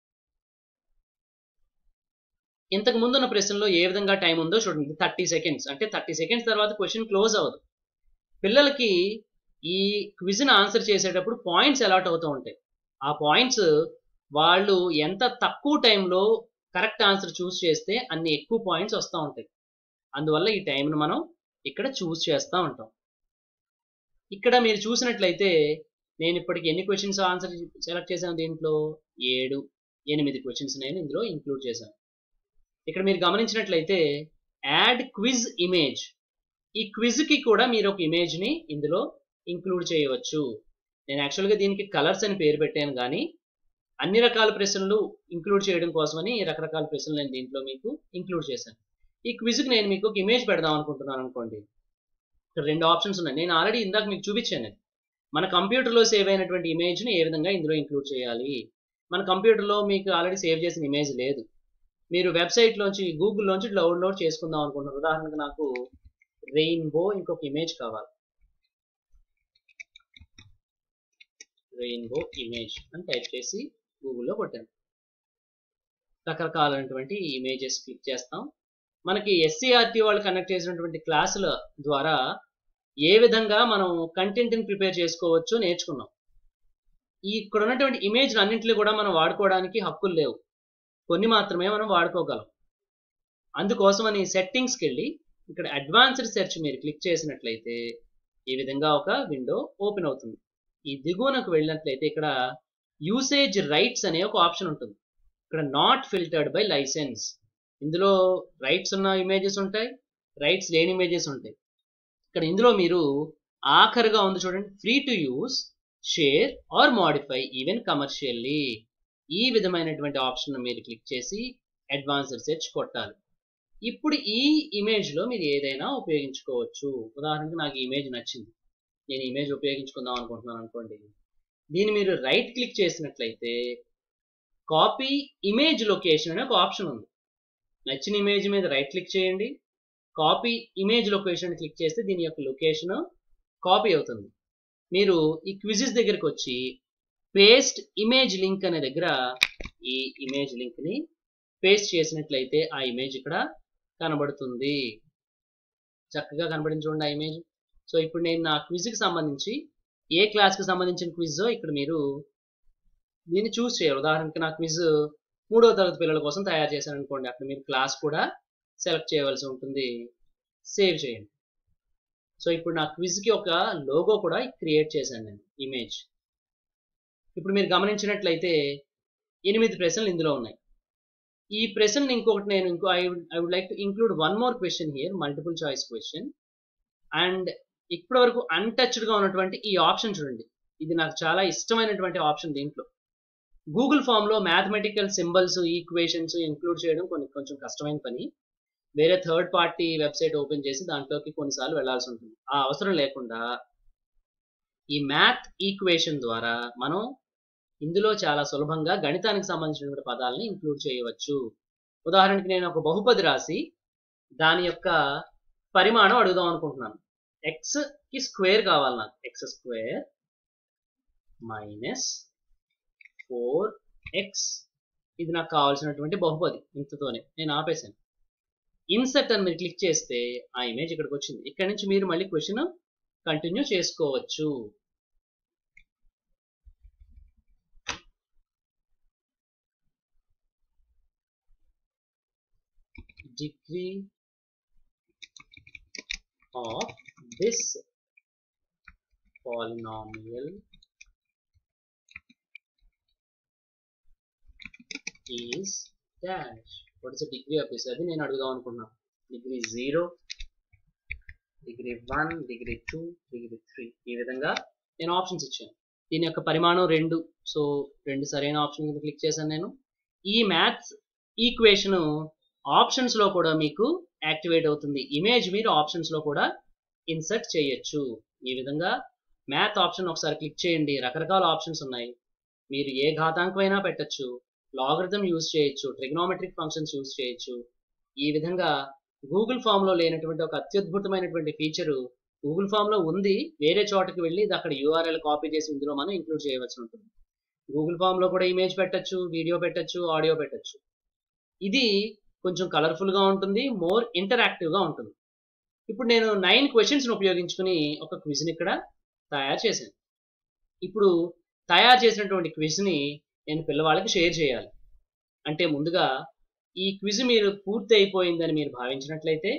ఇంతకు ముందున్న ప్రశ్నలో ఏ విధంగా టైం ఉందో చూడండి థర్టీ సెకండ్స్ అంటే థర్టీ సెకండ్స్ తర్వాత క్వశ్చన్ క్లోజ్ అవ్వదు పిల్లలకి ఈ క్విజ్ని ఆన్సర్ చేసేటప్పుడు పాయింట్స్ అలాట్ అవుతూ ఉంటాయి ఆ పాయింట్స్ వాళ్ళు ఎంత తక్కువ టైంలో కరెక్ట్ ఆన్సర్ చూస్ చేస్తే అన్ని ఎక్కువ పాయింట్స్ వస్తూ ఉంటాయి అందువల్ల ఈ టైంను మనం ఇక్కడ చూస్ చేస్తూ ఉంటాం ఇక్కడ మీరు చూసినట్లయితే నేను ఇప్పటికి ఎన్ని క్వశ్చన్స్ ఆన్సర్ సెలెక్ట్ చేశాను దీంట్లో ఏడు ఎనిమిది క్వశ్చన్స్ నేను ఇందులో ఇంక్లూడ్ చేశాను ఇక్కడ మీరు గమనించినట్లయితే యాడ్ క్విజ్ ఇమేజ్ ఈ క్విజ్కి కూడా మీరు ఒక ఇమేజ్ని ఇందులో ఇంక్లూడ్ చేయవచ్చు నేను యాక్చువల్గా దీనికి కలర్స్ అని పేరు పెట్టాను కానీ అన్ని రకాల ప్రశ్నలు ఇంక్లూడ్ చేయడం కోసమని రకరకాల ప్రశ్నలు నేను దీంట్లో మీకు ఇంక్లూడ్ చేశాను ఈ క్విజ్కి నేను మీకు ఒక ఇమేజ్ పెడదాం అనుకుంటున్నాను అనుకోండి ఇక్కడ రెండు ఆప్షన్స్ ఉన్నాయి నేను ఆల్రెడీ ఇందాక మీకు చూపించాను అది మన కంప్యూటర్లో సేవ్ అయినటువంటి ఇమేజ్ని ఏ విధంగా ఇందులో ఇంక్లూడ్ చేయాలి మన కంప్యూటర్లో మీకు ఆల్రెడీ సేవ్ చేసిన ఇమేజ్ లేదు మీరు వెబ్సైట్లోంచి గూగుల్లోంచి డౌన్లోడ్ చేసుకుందాం అనుకుంటున్నారు ఉదాహరణకు నాకు రెయిన్బో ఇంకొక ఇమేజ్ కావాలి రెయిన్బో ఇమేజ్ అని టైప్ చేసి గూగుల్లో కొట్టాను రకరకాలైనటువంటి ఇమేజెస్ క్లిక్ చేస్తాం మనకి ఎస్సీఆర్టీ వాళ్ళు కనెక్ట్ చేసినటువంటి క్లాసుల ద్వారా ఏ విధంగా మనం కంటెంట్ని ప్రిపేర్ చేసుకోవచ్చో నేర్చుకున్నాం ఈ ఇక్కడ ఉన్నటువంటి ఇమేజ్ అన్నింటిలో కూడా మనం వాడుకోవడానికి హక్కులు లేవు కొన్ని మాత్రమే మనం వాడుకోగలం అందుకోసమని సెట్టింగ్స్కి వెళ్ళి ఇక్కడ అడ్వాన్స్డ్ సెర్చ్ మీరు క్లిక్ చేసినట్లయితే ఈ విధంగా ఒక విండో ఓపెన్ అవుతుంది ఈ దిగువనకు వెళ్ళినట్లయితే ఇక్కడ యూసేజ్ రైట్స్ అనే ఒక ఆప్షన్ ఉంటుంది ఇక్కడ నాట్ ఫిల్టర్డ్ బై లైసెన్స్ ఇందులో రైట్స్ ఉన్న ఇమేజెస్ ఉంటాయి రైట్స్ లేని ఇమేజెస్ ఉంటాయి ఇక్కడ ఇందులో మీరు ఆఖరిగా ఉంది చూడండి free to use share or modify even commercially ఈ విధమైనటువంటి ఆప్షన్ మీరు క్లిక్ చేసి అడ్వాన్స్డ్ సెర్చ్ కొట్టాలి ఇప్పుడు ఈ ఇమేజ్లో మీరు ఏదైనా ఉపయోగించుకోవచ్చు ఉదాహరణకు నాకు ఈ ఇమేజ్ నచ్చింది నేను ఇమేజ్ ఉపయోగించుకుందాం అనుకుంటున్నాను అనుకోండి దీన్ని మీరు రైట్ క్లిక్ చేసినట్లయితే కాపీ ఇమేజ్ లొకేషన్ అనే ఒక ఆప్షన్ ఉంది నచ్చిన ఇమేజ్ మీద రైట్ క్లిక్ చేయండి కాపీ ఇమేజ్ లొకేషన్ క్లిక్ చేస్తే దీని యొక్క లొకేషన్ కాపీ అవుతుంది మీరు ఈ క్విజెస్ దగ్గరికి వచ్చి పేస్ట్ ఇమేజ్ లింక్ అనే దగ్గర ఈ ఇమేజ్ లింక్ని పేస్ట్ చేసినట్లయితే ఆ ఇమేజ్ ఇక్కడ కనబడుతుంది చక్కగా కనబడింది చూడండి ఆ ఇమేజ్ సో ఇప్పుడు నేను నా క్విజ్కి సంబంధించి ఏ క్లాస్కి సంబంధించిన క్విజ్ ఇక్కడ మీరు దీన్ని చూస్ చేయాలి ఉదాహరణకి నా క్విజ్ మూడవ తరగతి పిల్లల కోసం తయారు చేశాను అనుకోండి అక్కడ మీరు క్లాస్ కూడా సెలెక్ట్ చేయవలసి ఉంటుంది సేవ్ చేయండి సో ఇప్పుడు నా క్విజ్కి ఒక లోగో కూడా క్రియేట్ చేశాను నేను ఇమేజ్ ఇప్పుడు మీరు గమనించినట్లయితే ఎనిమిది ప్రశ్నలు ఇందులో ఉన్నాయి ఈ ప్రశ్నలు ఇంకొకటి నేను ఇంకో I I would like to include one more question here multiple choice question and ఇప్పటి వరకు అన్టచ్డ్గా ఉన్నటువంటి ఈ ఆప్షన్ చూడండి ఇది నాకు చాలా ఇష్టమైనటువంటి ఆప్షన్ దీంట్లో గూగుల్ ఫామ్లో మ్యాథమెటికల్ సింబల్స్ ఈక్వేషన్స్ ఇంక్లూడ్ చేయడం కొన్ని కొంచెం కష్టమైన పని వేరే థర్డ్ పార్టీ వెబ్సైట్ ఓపెన్ చేసి దాంట్లోకి కొన్నిసార్లు వెళ్లాల్సి ఉంటుంది ఆ అవసరం లేకుండా ఈ మ్యాథ్ ఈక్వేషన్ ద్వారా మనం ఇందులో చాలా సులభంగా గణితానికి సంబంధించినటువంటి పదాలని ఇంక్లూడ్ చేయవచ్చు ఉదాహరణకి నేను ఒక బహుపది రాసి దాని యొక్క పరిమాణం అడుగుదాం అనుకుంటున్నాను ఎక్స్ కి స్క్వేర్ కావాలి నాకు x square minus four x ఇది నాకు కావాల్సినటువంటి బహుపది ఇంతతోనే నేను ఆపేశాను ఇన్సర్ట్ అని మీరు క్లిక్ చేస్తే ఆ ఇమేజ్ ఇక్కడికి వచ్చింది ఇక్కడ నుంచి మీరు మళ్ళీ క్వశ్చన్ కంటిన్యూ చేసుకోవచ్చు degree of this polynomial is dash what is the degree of this అది నేను అడుగుదాం అనుకున్నాను degree zero degree one degree two degree three ఈ విధంగా నేను ఆప్షన్స్ ఇచ్చాను దీని యొక్క పరిమాణం రెండు సో రెండు సరైన ఆప్షన్ మీద క్లిక్ చేశాను నేను ఈ మ్యాథ్స్ ఈక్వేషన్ ఆప్షన్స్ లో కూడా మీకు యాక్టివేట్ అవుతుంది ఇమేజ్ మీరు ఆప్షన్స్ లో కూడా ఇన్సర్ట్ చేయొచ్చు ఈ విధంగా మ్యాథ్ ఆప్షన్ ఒకసారి క్లిక్ చేయండి రకరకాల ఆప్షన్స్ ఉన్నాయి మీరు ఏ ఘాతాంకమైనా పెట్టచ్చు లాగరిథం యూజ్ చేయొచ్చు ట్రిగ్నోమెట్రిక్ ఫంక్షన్స్ యూజ్ చేయొచ్చు ఈ విధంగా గూగుల్ ఫామ్ లో లేనటువంటి ఒక అత్యద్భుతమైనటువంటి ఫీచరు గూగుల్ ఫామ్ లో ఉంది వేరే చోటకి వెళ్ళి ఇది అక్కడ యూఆర్ఎల్ కాపీ చేసి ఇందులో మనం ఇంక్లూడ్ చేయవలసి ఉంటుంది గూగుల్ ఫామ్ లో కూడా ఇమేజ్ పెట్టచ్చు వీడియో పెట్టచ్చు ఆడియో పెట్టచ్చు ఇది కొంచెం కలర్ఫుల్ గా ఉంటుంది మోర్ ఇంటరాక్టివ్ గా ఉంటుంది ఇప్పుడు నేను నైన్ క్వశ్చన్స్ ఉపయోగించుకుని ఒక క్విజ్ ని ఇక్కడ తయారు చేశాను ఇప్పుడు తయారు చేసినటువంటి క్విజ్ ని నేను పిల్లవాళ్ళకి షేర్ చేయాలి అంటే ముందుగా ఈ క్విజ్ మీరు పూర్తి అయిపోయిందని మీరు భావించినట్లయితే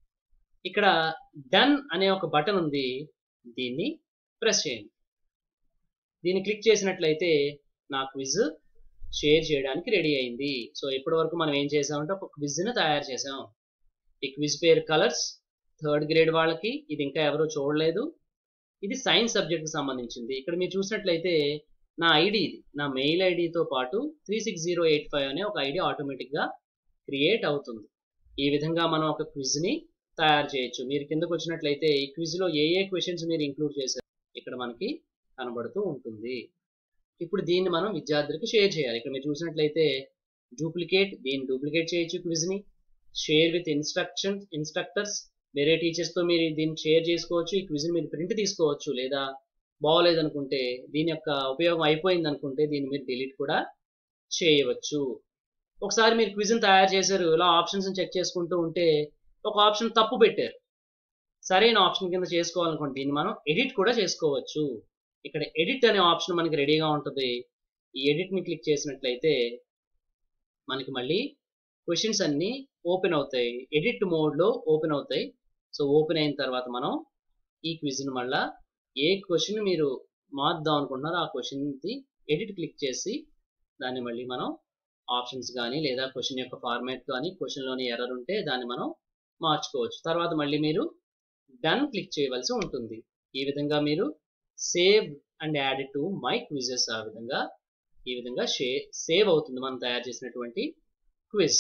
ఇక్కడ డన్ అనే ఒక బటన్ ఉంది దీన్ని ప్రెస్ చేయండి దీన్ని క్లిక్ చేసినట్లయితే నా క్విజ్ షేర్ చేయడానికి రెడీ అయింది సో ఇప్పటి వరకు మనం ఏం చేసామంటే ఒక క్విజ్ని తయారు చేసాం ఈ క్విజ్ పేరు కలర్స్ థర్డ్ గ్రేడ్ వాళ్ళకి ఇది ఇంకా ఎవరో చూడలేదు ఇది సైన్స్ సబ్జెక్ట్కి సంబంధించింది ఇక్కడ మీరు చూసినట్లయితే నా ఐడి ఇది నా మెయిల్ ఐడితో పాటు three six zero eight five అనే ఒక ఐడి ఆటోమేటిక్గా క్రియేట్ అవుతుంది ఈ విధంగా మనం ఒక క్విజ్ని తయారు చేయొచ్చు మీరు కిందకు వచ్చినట్లయితే ఈ క్విజ్లో ఏ ఏ క్వశ్చన్స్ మీరు ఇంక్లూడ్ చేశారు ఇక్కడ మనకి కనబడుతూ ఉంటుంది ఇప్పుడు దీన్ని మనం విద్యార్థులకి షేర్ చేయాలి ఇక్కడ మీరు చూసినట్లయితే డూప్లికేట్ దీన్ని డూప్లికేట్ చేయొచ్చు క్విజ్ని షేర్ విత్ ఇన్స్ట్రక్షన్ ఇన్స్ట్రక్టర్స్ వేరే టీచర్స్తో మీరు దీన్ని షేర్ చేసుకోవచ్చు ఈ క్విజ్ని మీరు ప్రింట్ తీసుకోవచ్చు లేదా బాగోలేదు అనుకుంటే దీని యొక్క ఉపయోగం అయిపోయింది అనుకుంటే దీన్ని మీరు డిలీట్ కూడా చేయవచ్చు ఒకసారి మీరు క్విజ్ని తయారు చేశారు ఇలా ఆప్షన్స్ చెక్ చేసుకుంటూ ఉంటే ఒక ఆప్షన్ తప్పు పెట్టారు సరైన ఆప్షన్ కింద చేసుకోవాలనుకుంటే దీన్ని మనం ఎడిట్ కూడా చేసుకోవచ్చు ఇక్కడ ఎడిట్ అనే ఆప్షన్ మనకి రెడీగా ఉంటుంది ఈ ఎడిట్ని క్లిక్ చేసినట్లయితే మనకి మళ్ళీ క్వశ్చన్స్ అన్నీ ఓపెన్ అవుతాయి ఎడిట్ మోడ్లో ఓపెన్ అవుతాయి సో ఓపెన్ అయిన తర్వాత మనం ఈ క్విజ్ని మళ్ళా ఏ క్వశ్చన్ మీరు మార్దాం అనుకుంటున్నారో ఆ క్వశ్చన్కి ఎడిట్ క్లిక్ చేసి దాన్ని మళ్ళీ మనం ఆప్షన్స్ కానీ లేదా క్వశ్చన్ యొక్క ఫార్మాట్ కానీ క్వశ్చన్లోని ఎర్రర్ ఉంటే దాన్ని మనం మార్చుకోవచ్చు తర్వాత మళ్ళీ మీరు డన్ క్లిక్ చేయవలసి ఉంటుంది ఈ విధంగా మీరు save and add to my quizzes ఆ విధంగా ఈ విధంగా షే సేవ్ అవుతుంది మనం తయారు చేసినటువంటి క్విజ్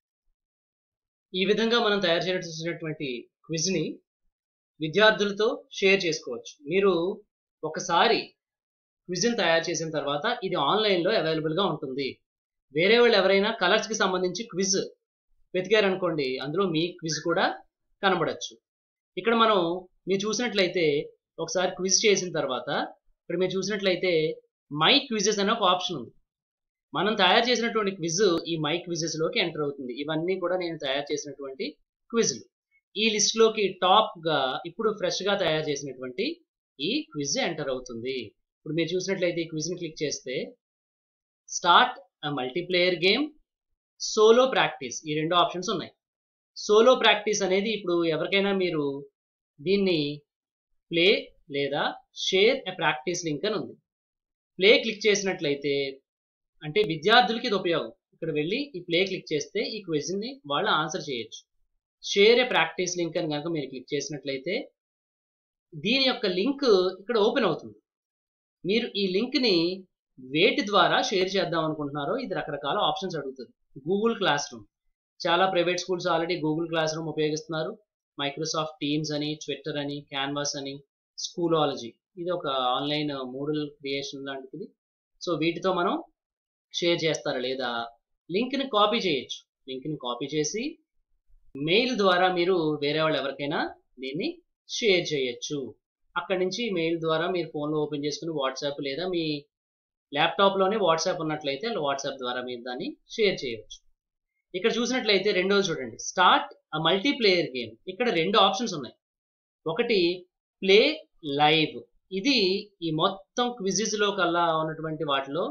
ఈ విధంగా మనం తయారు చేసినటువంటి క్విజ్ని విద్యార్థులతో షేర్ చేసుకోవచ్చు మీరు ఒకసారి క్విజ్ని తయారు చేసిన తర్వాత ఇది ఆన్లైన్లో అవైలబుల్గా ఉంటుంది వేరే వాళ్ళు ఎవరైనా కలర్స్కి సంబంధించి క్విజ్ వెతికారనుకోండి అందులో మీ క్విజ్ కూడా కనబడచ్చు ఇక్కడ మనం మీరు చూసినట్లయితే ఒకసారి క్విజ్ చేసిన తర్వాత ఇక్కడ మీరు చూసినట్లయితే మై క్విజెస్ అనే ఒక ఆప్షన్ ఉంది మనం తయారు చేసినటువంటి క్విజ్ ఈ మై క్విజెస్లోకి ఎంటర్ అవుతుంది ఇవన్నీ కూడా నేను తయారు చేసినటువంటి క్విజ్లు ఈ లిస్ట్లోకి టాప్గా ఇప్పుడు ఫ్రెష్గా తయారు చేసినటువంటి ఈ క్విజ్ ఎంటర్ అవుతుంది ఇప్పుడు మీరు చూసినట్లయితే ఈ క్విజ్ని క్లిక్ చేస్తే start multiplayer game solo practice ఈ రెండు ఆప్షన్స్ ఉన్నాయి సోలో ప్రాక్టీస్ అనేది ఇప్పుడు ఎవరికైనా మీరు దీన్ని ప్లే లేదా షేర్ ఎ ప్రాక్టీస్ లింక్ అని ఉంది ప్లే క్లిక్ చేసినట్లయితే అంటే విద్యార్థులకి ఇది ఉపయోగం ఇక్కడ వెళ్ళి ఈ ప్లే క్లిక్ చేస్తే ఈ క్వశ్చన్ని వాళ్ళు ఆన్సర్ చేయొచ్చు షేర్ ఏ ప్రాక్టీస్ లింక్ అని కనుక మీరు క్లిక్ చేసినట్లయితే దీని యొక్క లింక్ ఇక్కడ ఓపెన్ అవుతుంది మీరు ఈ లింక్ని వేటి ద్వారా షేర్ చేద్దాం అనుకుంటున్నారో ఇది రకరకాల ఆప్షన్స్ అడుగుతుంది గూగుల్ క్లాస్ రూమ్ చాలా private schools already Google classroom ఉపయోగిస్తున్నారు మైక్రోసాఫ్ట్ టీమ్స్ అని ట్విట్టర్ అని క్యాన్వాస్ అని స్కూలాలజీ ఇది ఒక ఆన్లైన్ మోడల్ క్రియేషన్ లాంటిది సో వీటితో మనం షేర్ చేస్తారా లేదా లింక్ని కాపీ చేయొచ్చు లింక్ని కాపీ చేసి మెయిల్ ద్వారా మీరు వేరే వాళ్ళు ఎవరికైనా దీన్ని షేర్ చేయొచ్చు అక్కడి నుంచి మెయిల్ ద్వారా మీరు ఫోన్లో ఓపెన్ చేసుకుని వాట్సాప్ లేదా మీ ల్యాప్టాప్లోనే వాట్సాప్ ఉన్నట్లయితే వాట్సాప్ ద్వారా మీరు దాన్ని షేర్ చేయవచ్చు ఇక్కడ చూసినట్లయితే రెండోది చూడండి స్టార్ట్ అ మల్టీప్లేయర్ గేమ్ ఇక్కడ రెండు ఆప్షన్స్ ఉన్నాయి ఒకటి ప్లే లైవ్ ఇది ఈ మొత్తం క్విజిజ్లో కల్లా ఉన్నటువంటి వాటిలో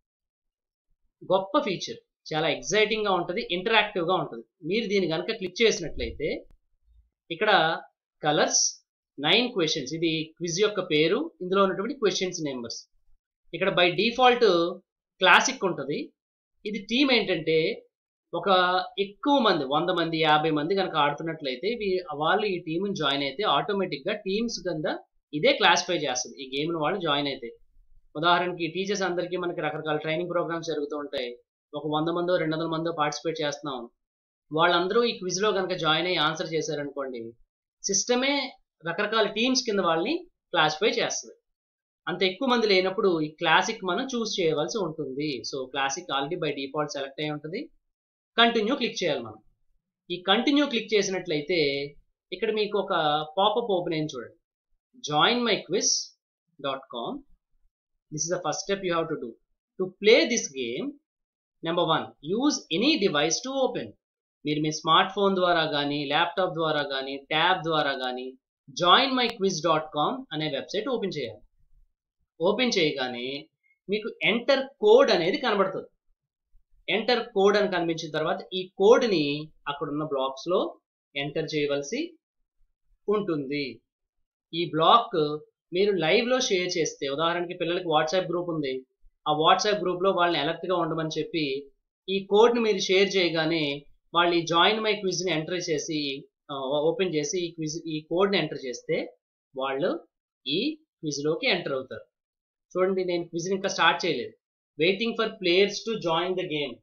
గొప్ప ఫీచర్ చాలా ఎగ్జైటింగ్గా ఉంటుంది ఇంటరాక్టివ్గా ఉంటుంది మీరు దీన్ని కనుక క్లిక్ చేసినట్లయితే ఇక్కడ కలర్స్ నైన్ క్వశ్చన్స్ ఇది క్విజ్ యొక్క పేరు ఇందులో ఉన్నటువంటి క్వశ్చన్స్ నెంబర్స్ ఇక్కడ బై డిఫాల్ట్ క్లాసిక్ ఉంటుంది ఇది టీం ఏంటంటే ఒక ఎక్కువ మంది వంద మంది యాభై మంది కనుక ఆడుతున్నట్లయితే వాళ్ళు ఈ టీంని జాయిన్ అయితే ఆటోమేటిక్గా టీమ్స్ కింద ఇదే క్లాసిఫై చేస్తుంది ఈ గేమ్ను వాళ్ళు జాయిన్ అయితే ఉదాహరణకి టీచర్స్ అందరికీ మనకి రకరకాల ట్రైనింగ్ ప్రోగ్రామ్స్ జరుగుతూ ఉంటాయి ఒక వంద మందో రెండు వందల మందో పార్టిసిపేట్ చేస్తున్నాం వాళ్ళందరూ ఈ క్విజ్లో కనుక జాయిన్ అయ్యి ఆన్సర్ చేశారనుకోండి సిస్టమే రకరకాల టీమ్స్ కింద వాళ్ళని క్లాసిఫై చేస్తుంది అంత ఎక్కువ మంది లేనప్పుడు ఈ క్లాసిక్ మనం చూస్ చేయవలసి ఉంటుంది so classic already by default select అయి ఉంటుంది కంటిన్యూ క్లిక్ చేయాలి మనం ఈ కంటిన్యూ క్లిక్ చేసినట్లయితే ఇక్కడ మీకు ఒక పాపప్ ఓపెన్ అయింది చూడండి join my quiz dot com this is the first step you have to do to play this game number one use any device to open మీరు మీ స్మార్ట్ ఫోన్ ద్వారా కానీ ల్యాప్టాప్ ద్వారా కానీ ట్యాబ్ ద్వారా కానీ join my quiz dot com అనే website open చేయాలి ఓపెన్ చేయగానే మీకు ఎంటర్ కోడ్ అనేది కనబడుతుంది ఎంటర్ కోడ్ అని కనిపించిన తర్వాత ఈ కోడ్ని అక్కడున్న బ్లాక్స్లో ఎంటర్ చేయవలసి ఉంటుంది ఈ బ్లాక్ మీరు లైవ్లో షేర్ చేస్తే ఉదాహరణకి పిల్లలకి వాట్సాప్ గ్రూప్ ఉంది ఆ వాట్సాప్ గ్రూప్లో వాళ్ళని అలర్ట్గా ఉండమని చెప్పి ఈ కోడ్ని మీరు షేర్ చేయగానే వాళ్ళు ఈ జాయిన్ మై క్విజ్ని ఎంటర్ చేసి ఓపెన్ చేసి ఈ క్విజ్ ఈ కోడ్ని ఎంటర్ చేస్తే వాళ్ళు ఈ క్విజ్లోకి ఎంటర్ అవుతారు చూడండి నేను క్విజ్ని ఇంకా స్టార్ట్ చేయలేదు waiting for players to join the game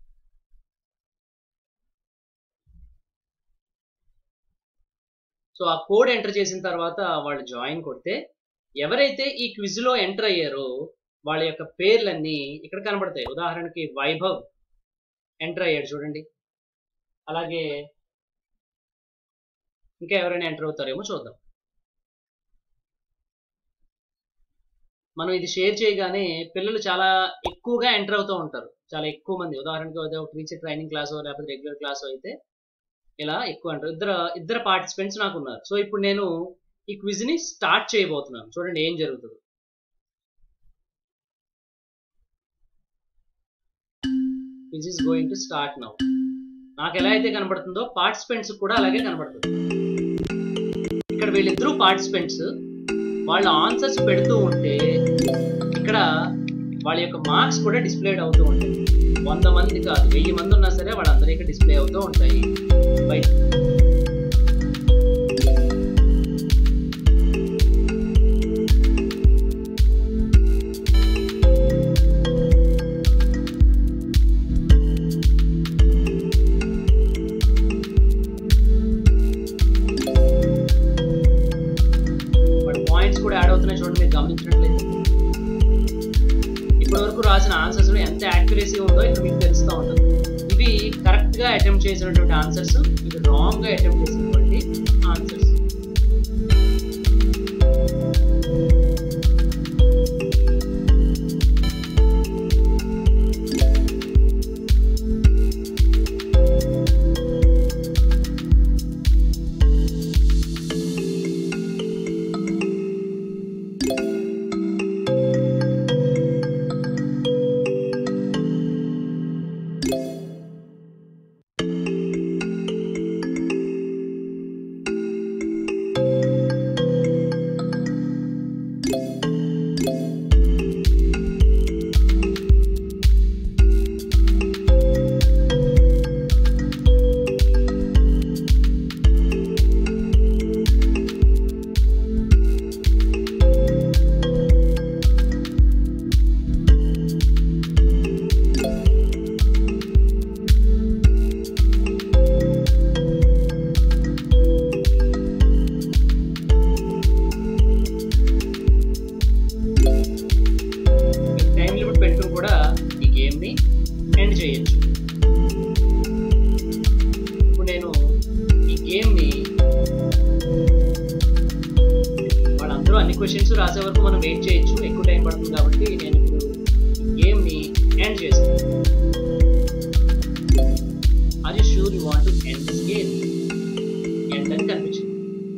so ఆ కోడ్ ఎంటర్ చేసిన తర్వాత వాళ్ళు జాయిన్ కొడితే ఎవరైతే ఈ క్విజ్లో ఎంటర్ అయ్యారో వాళ్ళ యొక్క పేర్లన్నీ ఇక్కడ కనబడతాయి ఉదాహరణకి వైభవ్ ఎంటర్ అయ్యాడు చూడండి అలాగే ఇంకా ఎవరైనా ఎంటర్ అవుతారేమో చూద్దాం మనం ఇది షేర్ చేయగానే పిల్లలు చాలా ఎక్కువగా ఎంటర్ అవుతూ ఉంటారు చాలా ఎక్కువ మంది ఉదాహరణకి ఒక టీచర్ ట్రైనింగ్ క్లాస్ లేకపోతే రెగ్యులర్ క్లాస్ అయితే ఇలా ఎక్కువ అంటారు ఇద్దరు ఇద్దరు పార్టిసిపెంట్స్ నాకు ఉన్నారు సో ఇప్పుడు నేను ఈ క్విజ్ని స్టార్ట్ చేయబోతున్నాను చూడండి ఏం జరుగుతుంది quiz is going to start now నాకు ఎలా అయితే కనబడుతుందో పార్టిసిపెంట్స్ కూడా అలాగే కనబడుతుంది ఇక్కడ వీళ్ళిద్దరూ పార్టిసిపెంట్స్ వాళ్ళు ఆన్సర్స్ పెడుతూ ఉంటే ఇక్కడ వాళ్ళ యొక్క మార్క్స్ కూడా డిస్ప్లేడ్ అవుతూ ఉంటాయి వంద మంది కాదు వెయ్యి మంది ఉన్నా సరే వాళ్ళందరూ ఇక్కడ డిస్ప్లే అవుతూ ఉంటాయి బయట పాయింట్స్ కూడా యాడ్ అవుతున్నాయి చూడండి మీరు గమనించినట్లయితే ఇప్పటి వరకు రాసిన ఆన్సర్స్ ఎంత యాక్యురసీ ఉందో ఇక్కడ మీకు తెలుస్తూ ఉంటుంది ఇవి కరెక్ట్గా అటెంప్ట్ చేసినటువంటి ఆన్సర్స్ ఇవి రాంగ్గా అటెంప్ట్ చేసినటువంటి ఆన్సర్స్ క్వశ్చన్స్ రాసే వరకు మనం వెయిట్ చేయొచ్చు ఎక్కువ టైం పడుతుంది కాబట్టి నేను ఇప్పుడు గేమ్ని ఎండ్ చేస్తాను are you sure you want to end this game end అని కనిపించింది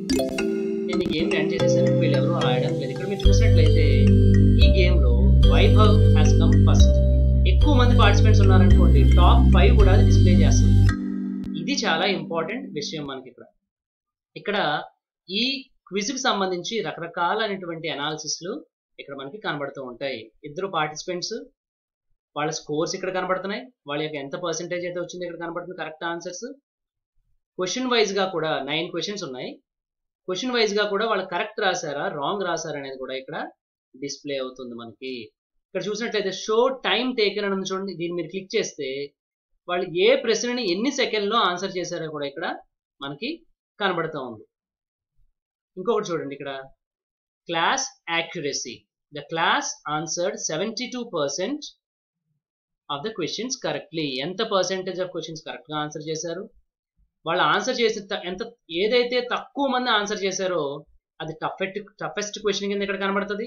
నేను ఈ గేమ్ ఎండ్ చేసేసాను వీళ్ళు ఎవరు ఆడడం లేదు ఇక్కడ మీరు చూసినట్లయితే ఈ గేమ్లో వైభవ్ హ్యాస్ కమ్ ఫస్ట్ ఎక్కువ మంది పార్టిసిపెంట్స్ ఉన్నారనుకోండి టాప్ ఫైవ్ కూడా అది డిస్ప్లే చేస్తుంది ఇది చాలా ఇంపార్టెంట్ విషయం మనకి ఇక్కడ ఇక్కడ ఈ క్విజ్కి సంబంధించి రకరకాలైనటువంటి అనాలిసిస్లు ఇక్కడ మనకి కనబడుతూ ఉంటాయి ఇద్దరు పార్టిసిపెంట్స్ వాళ్ళ స్కోర్స్ ఇక్కడ కనబడుతున్నాయి వాళ్ళ యొక్క ఎంత పర్సెంటేజ్ అయితే వచ్చింది ఇక్కడ కనబడుతుంది కరెక్ట్ ఆన్సర్స్ క్వశ్చన్ వైజ్గా కూడా నైన్ క్వశ్చన్స్ ఉన్నాయి క్వశ్చన్ వైజ్గా కూడా వాళ్ళు కరెక్ట్ రాశారా రాంగ్ రాశారా అనేది కూడా ఇక్కడ డిస్ప్లే అవుతుంది మనకి ఇక్కడ చూసినట్లయితే షో టైం టేకెన్ అని చూడండి దీన్ని మీరు క్లిక్ చేస్తే వాళ్ళు ఏ ప్రశ్నని ఎన్ని సెకండ్లో ఆన్సర్ చేశారో కూడా ఇక్కడ మనకి కనబడుతూ ఉంది ఇంకొకటి చూడండి ఇక్కడ class accuracy the class answered seventy two percent of the questions correctly ఎంత పర్సెంటేజ్ ఆఫ్ క్వశ్చన్స్ కరెక్ట్గా ఆన్సర్ చేశారు వాళ్ళు ఆన్సర్ చేసి ఎంత ఏదైతే తక్కువ మంది ఆన్సర్ చేశారో అది టఫెస్ట్ టఫెస్ట్ క్వశ్చన్ కింద ఇక్కడ కనబడుతుంది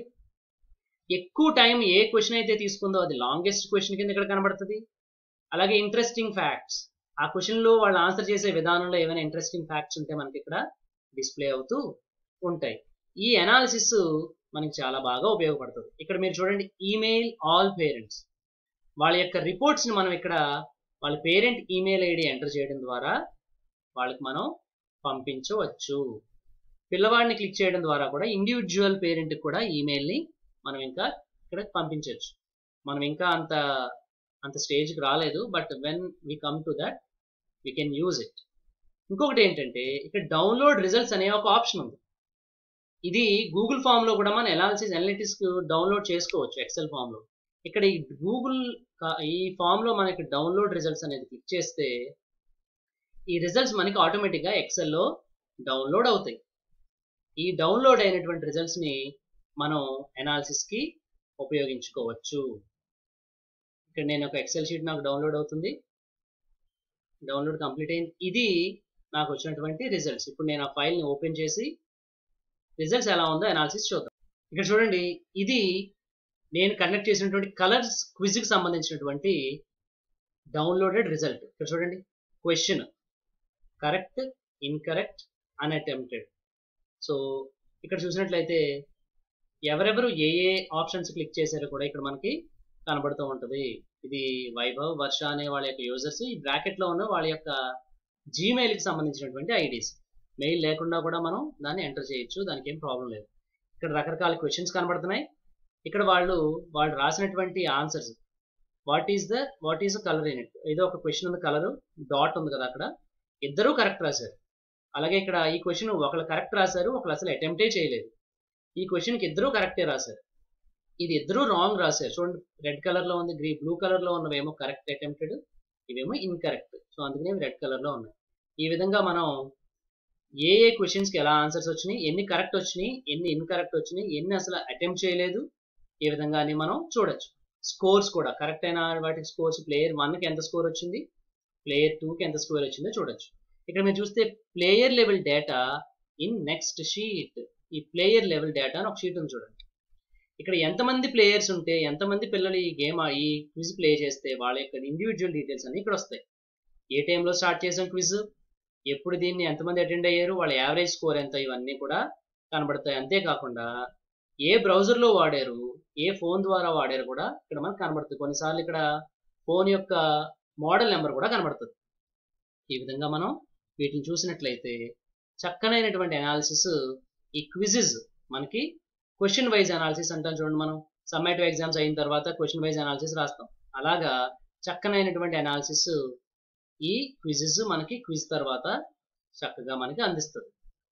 ఎక్కువ టైం ఏ క్వశ్చన్ అయితే తీసుకుందో అది లాంగెస్ట్ క్వశ్చన్ కింద ఇక్కడ కనబడుతుంది అలాగే ఇంట్రెస్టింగ్ ఫ్యాక్ట్స్ ఆ క్వశ్చన్లో వాళ్ళు ఆన్సర్ చేసే విధానంలో ఏమైనా ఇంట్రెస్టింగ్ ఫ్యాక్ట్స్ ఉంటే మనకి ఇక్కడ డిస్ప్లే అవుతూ ఉంటాయి ఈ అనాలిసిస్ మనకి చాలా బాగా ఉపయోగపడుతుంది ఇక్కడ మీరు చూడండి ఈమెయిల్ ఆల్ పేరెంట్స్ వాళ్ళ యొక్క రిపోర్ట్స్ని మనం ఇక్కడ వాళ్ళ పేరెంట్ ఈమెయిల్ ఐడి ఎంటర్ చేయడం ద్వారా వాళ్ళకి మనం పంపించవచ్చు పిల్లవాడిని క్లిక్ చేయడం ద్వారా కూడా ఇండివిజువల్ పేరెంట్కి కూడా ఈమెయిల్ని మనం ఇంకా ఇక్కడ పంపించవచ్చు మనం ఇంకా అంత అంత స్టేజ్కి రాలేదు but when we come to that we can use it ఇంకొకటి ఏంటంటే ఇక్కడ డౌన్లోడ్ రిజల్ట్స్ అనే ఒక ఆప్షన్ ఉంది ఇది గూగుల్ ఫామ్ లో కూడా మనం ఎనాలిసిస్ అనలిటిక్స్ డౌన్లోడ్ చేసుకోవచ్చు ఎక్సెల్ ఫామ్ లో ఇక్కడ ఈ గూగుల్ ఈ ఫామ్ లో మనకి డౌన్లోడ్ రిజల్ట్స్ అనేది క్లిక్ చేస్తే ఈ రిజల్ట్స్ మనకి ఆటోమేటిక్గా ఎక్సెల్లో డౌన్లోడ్ అవుతాయి ఈ డౌన్లోడ్ అయినటువంటి రిజల్ట్స్ ని మనం అనాలిసిస్ కి ఉపయోగించుకోవచ్చు ఇక్కడ నేను ఒక ఎక్సెల్ షీట్ నాకు డౌన్లోడ్ అవుతుంది డౌన్లోడ్ కంప్లీట్ అయింది ఇది నాకు వచ్చినటువంటి రిజల్ట్స్ ఇప్పుడు నేను ఆ ఫైల్ని ఓపెన్ చేసి రిజల్ట్స్ ఎలా ఉందో అనాలిసిస్ చూద్దాం ఇక్కడ చూడండి ఇది నేను కండక్ట్ చేసినటువంటి కలర్స్ క్విజ్కి సంబంధించినటువంటి డౌన్లోడెడ్ రిజల్ట్ ఇక్కడ చూడండి question correct incorrect unattempted so ఇక్కడ చూసినట్లయితే ఎవరెవరు ఏ ఏ ఆప్షన్స్ క్లిక్ చేశారో కూడా ఇక్కడ మనకి కనబడుతూ ఉంటుంది ఇది వైభవ్ వర్ష అనే వాళ్ళ యొక్క యూజర్స్ ఈ బ్రాకెట్లో ఉన్న వాళ్ళ యొక్క జీమెయిల్కి సంబంధించినటువంటి ఐడీస్ మెయిల్ లేకుండా కూడా మనం దాన్ని ఎంటర్ చేయొచ్చు దానికి ఏం ప్రాబ్లం లేదు ఇక్కడ రకరకాల క్వశ్చన్స్ కనబడుతున్నాయి ఇక్కడ వాళ్ళు వాళ్ళు రాసినటువంటి answers what is the what is the colour in it ఏదో ఒక క్వశ్చన్ ఉంది కలర్ డాట్ ఉంది కదా అక్కడ ఇద్దరూ కరెక్ట్ రాశారు అలాగే ఇక్కడ ఈ క్వశ్చన్ ఒకళ్ళు కరెక్ట్ రాశారు ఒకళ్ళు అసలు అటెంప్టే చేయలేదు ఈ క్వశ్చన్కి ఇద్దరూ కరెక్టే రాశారు ఇది ఇద్దరూ రాంగ్ రాశారు చూడండి రెడ్ కలర్ లో ఉంది గ్రీ బ్లూ కలర్ లో ఉన్నవేమో కరెక్ట్ అటెంప్టెడ్ ఇవేమో ఇన్కరెక్ట్ సో అందుకనే రెడ్ కలర్ లో ఉన్నాయి ఈ విధంగా మనం ఏ ఏ క్వశ్చన్స్ కి ఎలా ఆన్సర్స్ వచ్చినాయి ఎన్ని కరెక్ట్ వచ్చినాయి ఎన్ని ఇన్కరెక్ట్ వచ్చినాయి ఎన్ని అసలు అటెంప్ట్ చేయలేదు ఈ విధంగా అని మనం చూడొచ్చు స్కోర్స్ కూడా కరెక్ట్ అయిన వాటికి స్కోర్స్ ప్లేయర్ వన్కి ఎంత స్కోర్ వచ్చింది ప్లేయర్ టూకి ఎంత స్కోర్ వచ్చిందో చూడొచ్చు ఇక్కడ మీరు చూస్తే player level data in next sheet ఈ ప్లేయర్ లెవెల్ డేటా అని ఒక షీట్ ఉంది చూడండి ఇక్కడ ఎంతమంది ప్లేయర్స్ ఉంటే ఎంతమంది పిల్లలు ఈ గేమ్ ఈ క్విజ్ ప్లే చేస్తే వాళ్ళ యొక్క ఇండివిజువల్ డీటెయిల్స్ అన్ని ఇక్కడ వస్తాయి ఏ టైంలో స్టార్ట్ చేసాం క్విజ్ ఎప్పుడు దీన్ని ఎంతమంది అటెండ్ అయ్యారు వాళ్ళ యావరేజ్ స్కోర్ ఎంత ఇవన్నీ కూడా కనబడతాయి అంతేకాకుండా ఏ బ్రౌజర్లో వాడారు ఏ ఫోన్ ద్వారా వాడారు కూడా ఇక్కడ మనకు కనబడుతుంది కొన్నిసార్లు ఇక్కడ ఫోన్ యొక్క మోడల్ నెంబర్ కూడా కనబడుతుంది ఈ విధంగా మనం వీటిని చూసినట్లయితే చక్కనైనటువంటి అనాలిసిస్ ఈ క్విజెస్ మనకి క్వశ్చన్ వైజ్ అనాలిసిస్ అంటాం చూడండి మనం సమ్మేటివ్ ఎగ్జామ్స్ అయిన తర్వాత క్వశ్చన్ వైజ్ అనాలిసిస్ రాస్తాం అలాగా చక్కనైనటువంటి అనాలిసిస్ ఈ క్విజెస్ మనకి క్విజ్ తర్వాత చక్కగా మనకి అందిస్తుంది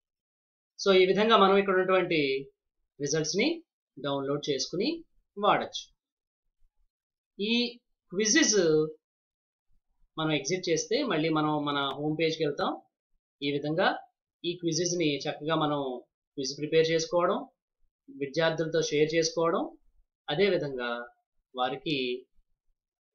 సో ఈ విధంగా మనం ఇక్కడ ఉన్నటువంటి రిజల్ట్స్ని డౌన్లోడ్ చేసుకుని వాడచ్చు ఈ క్విజెస్ మనం ఎగ్జిట్ చేస్తే మళ్ళీ మనం మన హోమ్ పేజ్కి వెళ్తాం ఈ విధంగా ఈ క్విజెస్ని చక్కగా మనం క్విజ్ ప్రిపేర్ చేసుకోవడం విద్యార్థులతో షేర్ చేసుకోవడం అదేవిధంగా వారికి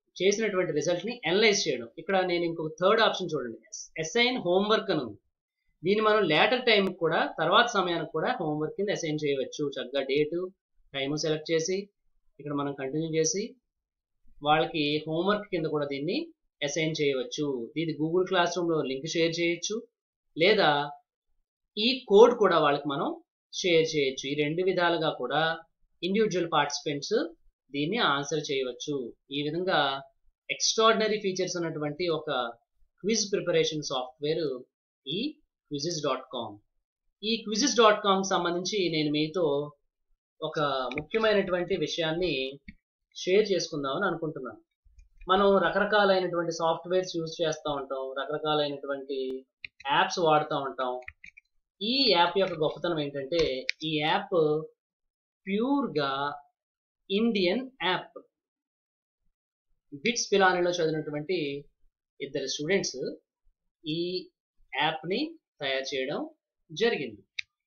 చేసినటువంటి రిజల్ట్ని అనలైజ్ చేయడం ఇక్కడ నేను ఇంకొక థర్డ్ ఆప్షన్ చూడండి అసైన్ హోంవర్క్ అని ఉంది దీన్ని మనం లేటర్ టైం కూడా తర్వాత సమయానికి కూడా హోంవర్క్ కింద అసైన్ చేయవచ్చు చక్కగా డేటు టైము సెలెక్ట్ చేసి ఇక్కడ మనం కంటిన్యూ చేసి వాళ్ళకి హోంవర్క్ కింద కూడా దీన్ని అసైన్ చేయవచ్చు ఇది గూగుల్ క్లాస్ రూమ్లో లింక్ షేర్ చేయొచ్చు లేదా ఈ కోడ్ కూడా వాళ్ళకి మనం షేర్ చేయొచ్చు ఈ రెండు విధాలుగా కూడా ఇండివిజువల్ పార్టిసిపెంట్స్ దీన్ని ఆన్సర్ చేయవచ్చు ఈ విధంగా ఎక్స్ట్రాడినరీ ఫీచర్స్ ఉన్నటువంటి ఒక క్విజ్ ప్రిపరేషన్ సాఫ్ట్వేర్ ఈ క్విజెస్ డాట్ కామ్ ఈ క్విజెస్ డాట్ కామ్ సంబంధించి నేను మీతో ఒక ముఖ్యమైనటువంటి విషయాన్ని షేర్ చేసుకుందామని అనుకుంటున్నాను మనం రకరకాలైనటువంటి సాఫ్ట్వేర్స్ యూజ్ చేస్తూ ఉంటాం రకరకాలైనటువంటి యాప్స్ వాడుతూ ఉంటాం ఈ యాప్ యొక్క గొప్పతనం ఏంటంటే ఈ యాప్ ప్యూర్గా ఇండియన్ యాప్ బిట్స్ పిలానిలో చదివినటువంటి ఇద్దరు స్టూడెంట్స్ ఈ యాప్ని తయారు చేయడం జరిగింది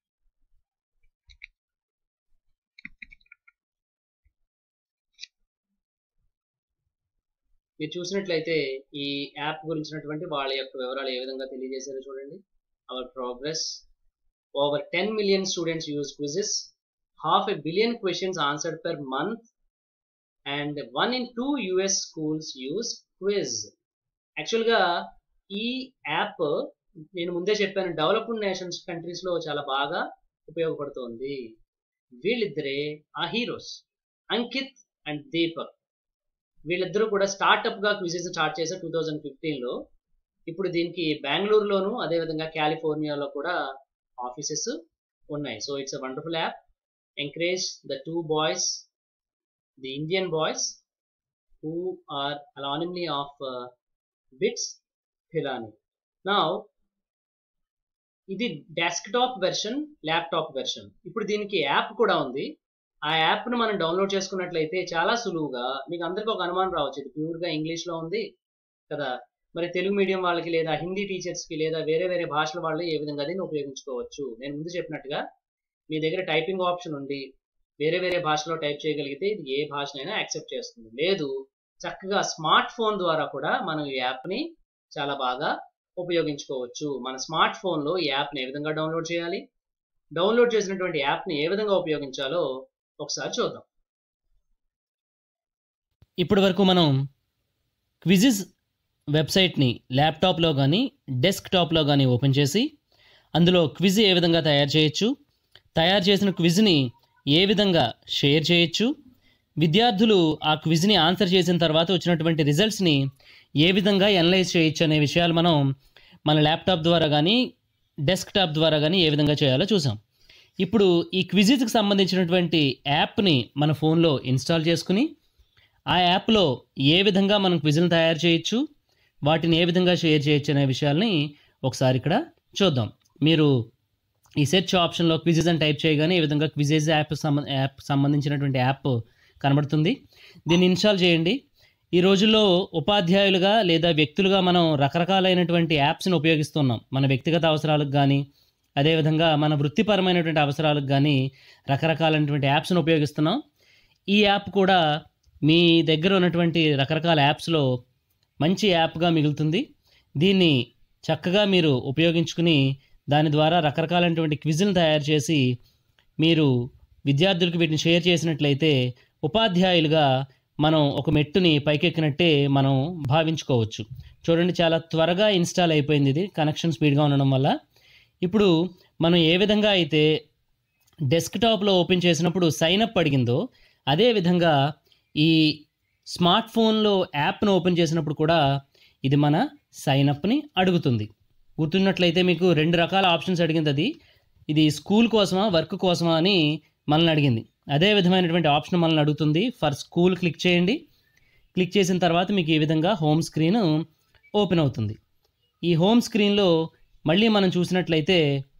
మీరు చూసినట్లయితే ఈ యాప్ గురించినటువంటి వాళ్ళ యొక్క వివరాలు ఏ విధంగా తెలియజేశారో చూడండి our progress over ten million students use Quizizz half a billion questions answered per month and one in two US schools use quiz యాక్చువల్గా ఈ యాప్ నేను ముందే చెప్పాను డెవలప్డ్ నేషన్స్ కంట్రీస్లో చాలా బాగా ఉపయోగపడుతోంది వీళ్ళిద్దరే ఆ హీరోస్ అంకిత్ అండ్ దీపక్ వీళ్ళిద్దరూ కూడా స్టార్టప్గా క్విజెస్ స్టార్ట్ చేశారు టూ థౌజండ్ ఫిఫ్టీన్లో ఇప్పుడు దీనికి బెంగళూరులోను అదేవిధంగా కాలిఫోర్నియాలో కూడా ఆఫీసెస్ ఉన్నాయి so it's a wonderful app encourage the two boys the Indian boys who are alumni of BITS Pilani నా ఇది డెస్క్టాప్ వెర్షన్ ల్యాప్టాప్ వెర్షన్ ఇప్పుడు దీనికి యాప్ కూడా ఉంది ఆ యాప్ను మనం డౌన్లోడ్ చేసుకున్నట్లయితే చాలా సులువుగా మీకు అందరికీ ఒక అనుమానం రావచ్చు ఇది ప్యూర్గా ఇంగ్లీష్లో ఉంది కదా మరి తెలుగు మీడియం వాళ్ళకి లేదా హిందీ టీచర్స్కి లేదా వేరే వేరే భాషల వాళ్ళు ఏ విధంగా దీన్ని ఉపయోగించుకోవచ్చు నేను ముందు చెప్పినట్టుగా మీ దగ్గర టైపింగ్ ఆప్షన్ ఉండి వేరే వేరే భాషలో టైప్ చేయగలిగితే ఇది ఏ భాషనైనా యాక్సెప్ట్ చేస్తుంది లేదు చక్కగా స్మార్ట్ ఫోన్ ద్వారా కూడా మనం ఈ యాప్ని చాలా బాగా ఉపయోగించుకోవచ్చు మన స్మార్ట్ ఫోన్లో ఈ యాప్ని ఏ విధంగా డౌన్లోడ్ చేయాలి డౌన్లోడ్ చేసినటువంటి యాప్ని ఏ విధంగా ఉపయోగించాలో ఒకసారి చూద్దాం ఇప్పటి వరకు మనం క్విజిజ్ వెబ్సైట్ని ల్యాప్టాప్లో కానీ డెస్క్టాప్లో కానీ ఓపెన్ చేసి అందులో క్విజ్ ఏ విధంగా తయారు చేయొచ్చు తయారు చేసిన క్విజ్ని ఏ విధంగా షేర్ చేయొచ్చు విద్యార్థులు ఆ క్విజ్ని ఆన్సర్ చేసిన తర్వాత వచ్చినటువంటి రిజల్ట్స్ని ఏ విధంగా ఎనలైజ్ చేయొచ్చు అనే విషయాలు మనం మన ల్యాప్టాప్ ద్వారా కానీ డెస్క్టాప్ ద్వారా కానీ ఏ విధంగా చేయాలో చూసాం ఇప్పుడు ఈ క్విజిజ్కి సంబంధించినటువంటి యాప్ని మన ఫోన్లో ఇన్స్టాల్ చేసుకుని ఆ యాప్లో ఏ విధంగా మనం క్విజ్ని తయారు చేయొచ్చు వాటిని ఏ విధంగా షేర్ చేయొచ్చు అనే విషయాల్ని ఒకసారి ఇక్కడ చూద్దాం మీరు ఈ సెర్చ్ ఆప్షన్లో క్విజెస్ అని టైప్ చేయగానే ఈ విధంగా క్విజెస్ యాప్ సంబ యాప్ సంబంధించినటువంటి యాప్ కనబడుతుంది దీన్ని ఇన్స్టాల్ చేయండి ఈ రోజుల్లో ఉపాధ్యాయులుగా లేదా వ్యక్తులుగా మనం రకరకాలైనటువంటి యాప్స్ని ఉపయోగిస్తున్నాం మన వ్యక్తిగత అవసరాలకు కానీ అదేవిధంగా మన వృత్తిపరమైనటువంటి అవసరాలకు కానీ రకరకాలైనటువంటి యాప్స్ని ఉపయోగిస్తున్నాం ఈ యాప్ కూడా మీ దగ్గర ఉన్నటువంటి రకరకాల యాప్స్లో మంచి యాప్గా మిగులుతుంది దీన్ని చక్కగా మీరు ఉపయోగించుకుని దాని ద్వారా రకరకాలైనటువంటి క్విజ్లను తయారు చేసి మీరు విద్యార్థులకు వీటిని షేర్ చేసినట్లయితే ఉపాధ్యాయులుగా మనం ఒక మెట్టుని పైకెక్కినట్టే మనం భావించుకోవచ్చు చూడండి చాలా త్వరగా ఇన్స్టాల్ అయిపోయింది ఇది కనెక్షన్ స్పీడ్గా ఉండడం వల్ల ఇప్పుడు మనం ఏ విధంగా అయితే డెస్క్టాప్లో ఓపెన్ చేసినప్పుడు సైన్ అప్ అడిగిందో అదేవిధంగా ఈ స్మార్ట్ ఫోన్లో యాప్ను ఓపెన్ చేసినప్పుడు కూడా ఇది మన సైన్ అప్ని అడుగుతుంది గుర్తున్నట్లయితే మీకు రెండు రకాల ఆప్షన్స్ అడిగింది అది ఇది స్కూల్ కోసమా వర్క్ కోసమా అని మనల్ని అడిగింది అదే విధమైనటువంటి ఆప్షన్ మనల్ని అడుగుతుంది ఫర్ స్కూల్ క్లిక్ చేయండి క్లిక్ చేసిన తర్వాత మీకు ఈ విధంగా హోమ్ స్క్రీన్ ఓపెన్ అవుతుంది ఈ హోమ్ స్క్రీన్లో మళ్ళీ మనం చూసినట్లయితే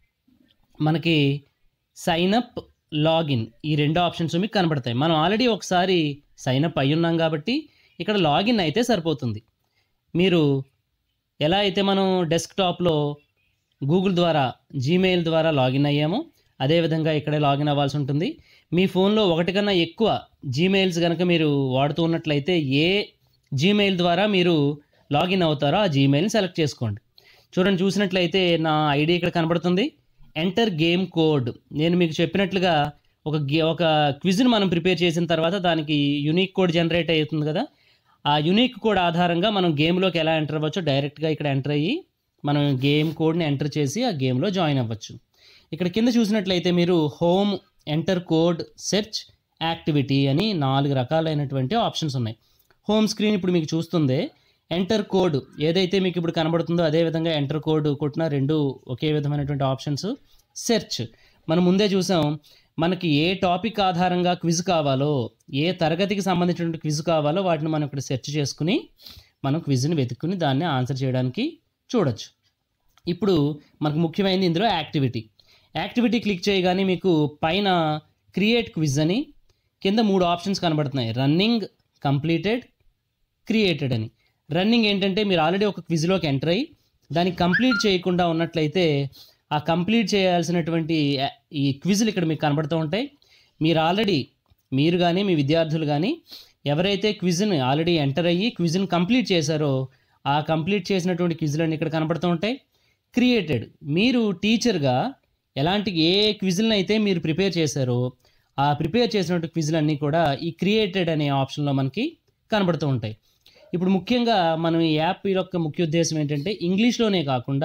మనకి సైన్ అప్ లాగిన్ ఈ రెండు ఆప్షన్స్ మీకు కనబడతాయి మనం ఆల్రెడీ ఒకసారి సైన్ అప్ అయి ఉన్నాం కాబట్టి ఇక్కడ లాగిన్ అయితే సరిపోతుంది మీరు ఎలా అయితే మనం డెస్క్టాప్లో గూగుల్ ద్వారా జీమెయిల్ ద్వారా లాగిన్ అయ్యామో అదేవిధంగా ఇక్కడే లాగిన్ అవ్వాల్సి ఉంటుంది మీ ఫోన్లో ఒకటి కన్నా ఎక్కువ జీమెయిల్స్ కనుక మీరు వాడుతూ ఉన్నట్లయితే ఏ జీమెయిల్ ద్వారా మీరు లాగిన్ అవుతారో ఆ జీమెయిల్ని సెలెక్ట్ చేసుకోండి చూడండి చూసినట్లయితే నా ఐడి ఇక్కడ కనబడుతుంది ఎంటర్ గేమ్ కోడ్ నేను మీకు చెప్పినట్లుగా ఒక గే ఒక క్విజ్ని మనం ప్రిపేర్ చేసిన తర్వాత దానికి యునిక్ కోడ్ జనరేట్ అవుతుంది కదా ఆ యునిక్ కోడ్ ఆధారంగా మనం గేమ్లోకి ఎలా ఎంటర్ అవ్వచ్చో డైరెక్ట్గా ఇక్కడ ఎంటర్ అయ్యి మనం గేమ్ కోడ్ని ఎంటర్ చేసి ఆ గేమ్లో జాయిన్ అవ్వచ్చు ఇక్కడ కింద చూసినట్లయితే మీరు home enter code search activity అని నాలుగు రకాలైనటువంటి ఆప్షన్స్ ఉన్నాయి హోమ్ స్క్రీన్ ఇప్పుడు మీకు చూస్తుంది ఎంటర్ కోడ్ ఏదైతే మీకు ఇప్పుడు కనబడుతుందో అదే విధంగా ఎంటర్ కోడ్ కొట్టిన రెండు ఒకే విధమైనటువంటి ఆప్షన్స్ సెర్చ్ మనం ముందే చూసాం మనకి ఏ టాపిక్ ఆధారంగా క్విజ్ కావాలో ఏ తరగతికి సంబంధించినటువంటి క్విజ్ కావాలో వాటిని మనం ఇక్కడ సెర్చ్ చేసుకుని మనం క్విజ్ని వెతుక్కుని దాన్ని ఆన్సర్ చేయడానికి చూడొచ్చు ఇప్పుడు మనకు ముఖ్యమైనది ఇందులో యాక్టివిటీ యాక్టివిటీ క్లిక్ చేయగానే మీకు పైన క్రియేట్ క్విజ్ అని కింద మూడు ఆప్షన్స్ కనబడుతున్నాయి రన్నింగ్ కంప్లీటెడ్ క్రియేటెడ్ అని రన్నింగ్ ఏంటంటే మీరు ఆల్రెడీ ఒక క్విజ్లోకి ఎంటర్ అయ్యి దాన్ని కంప్లీట్ చేయకుండా ఉన్నట్లయితే ఆ కంప్లీట్ చేయాల్సినటువంటి యా- ఈ క్విజ్లు ఇక్కడ మీకు కనబడుతూ ఉంటాయి మీరు ఆల్రెడీ మీరు కానీ మీ విద్యార్థులు కానీ ఎవరైతే క్విజ్ని ఆల్రెడీ ఎంటర్ అయ్యి క్విజ్ని కంప్లీట్ చేశారో ఆ కంప్లీట్ చేసినటువంటి క్విజ్లన్నీ ఇక్కడ కనబడుతూ ఉంటాయి క్రియేటెడ్ మీరు టీచర్గా ఎలాంటి ఏ క్విజ్లను అయితే మీరు ప్రిపేర్ చేశారో ఆ ప్రిపేర్ చేసినటువంటి క్విజ్లన్నీ కూడా ఈ క్రియేటెడ్ అనే ఆప్షన్లో మనకి కనబడుతూ ఉంటాయి ఇప్పుడు ముఖ్యంగా మనం ఈ యాప్ యొక్క ముఖ్య ఉద్దేశం ఏంటంటే ఇంగ్లీష్లోనే కాకుండా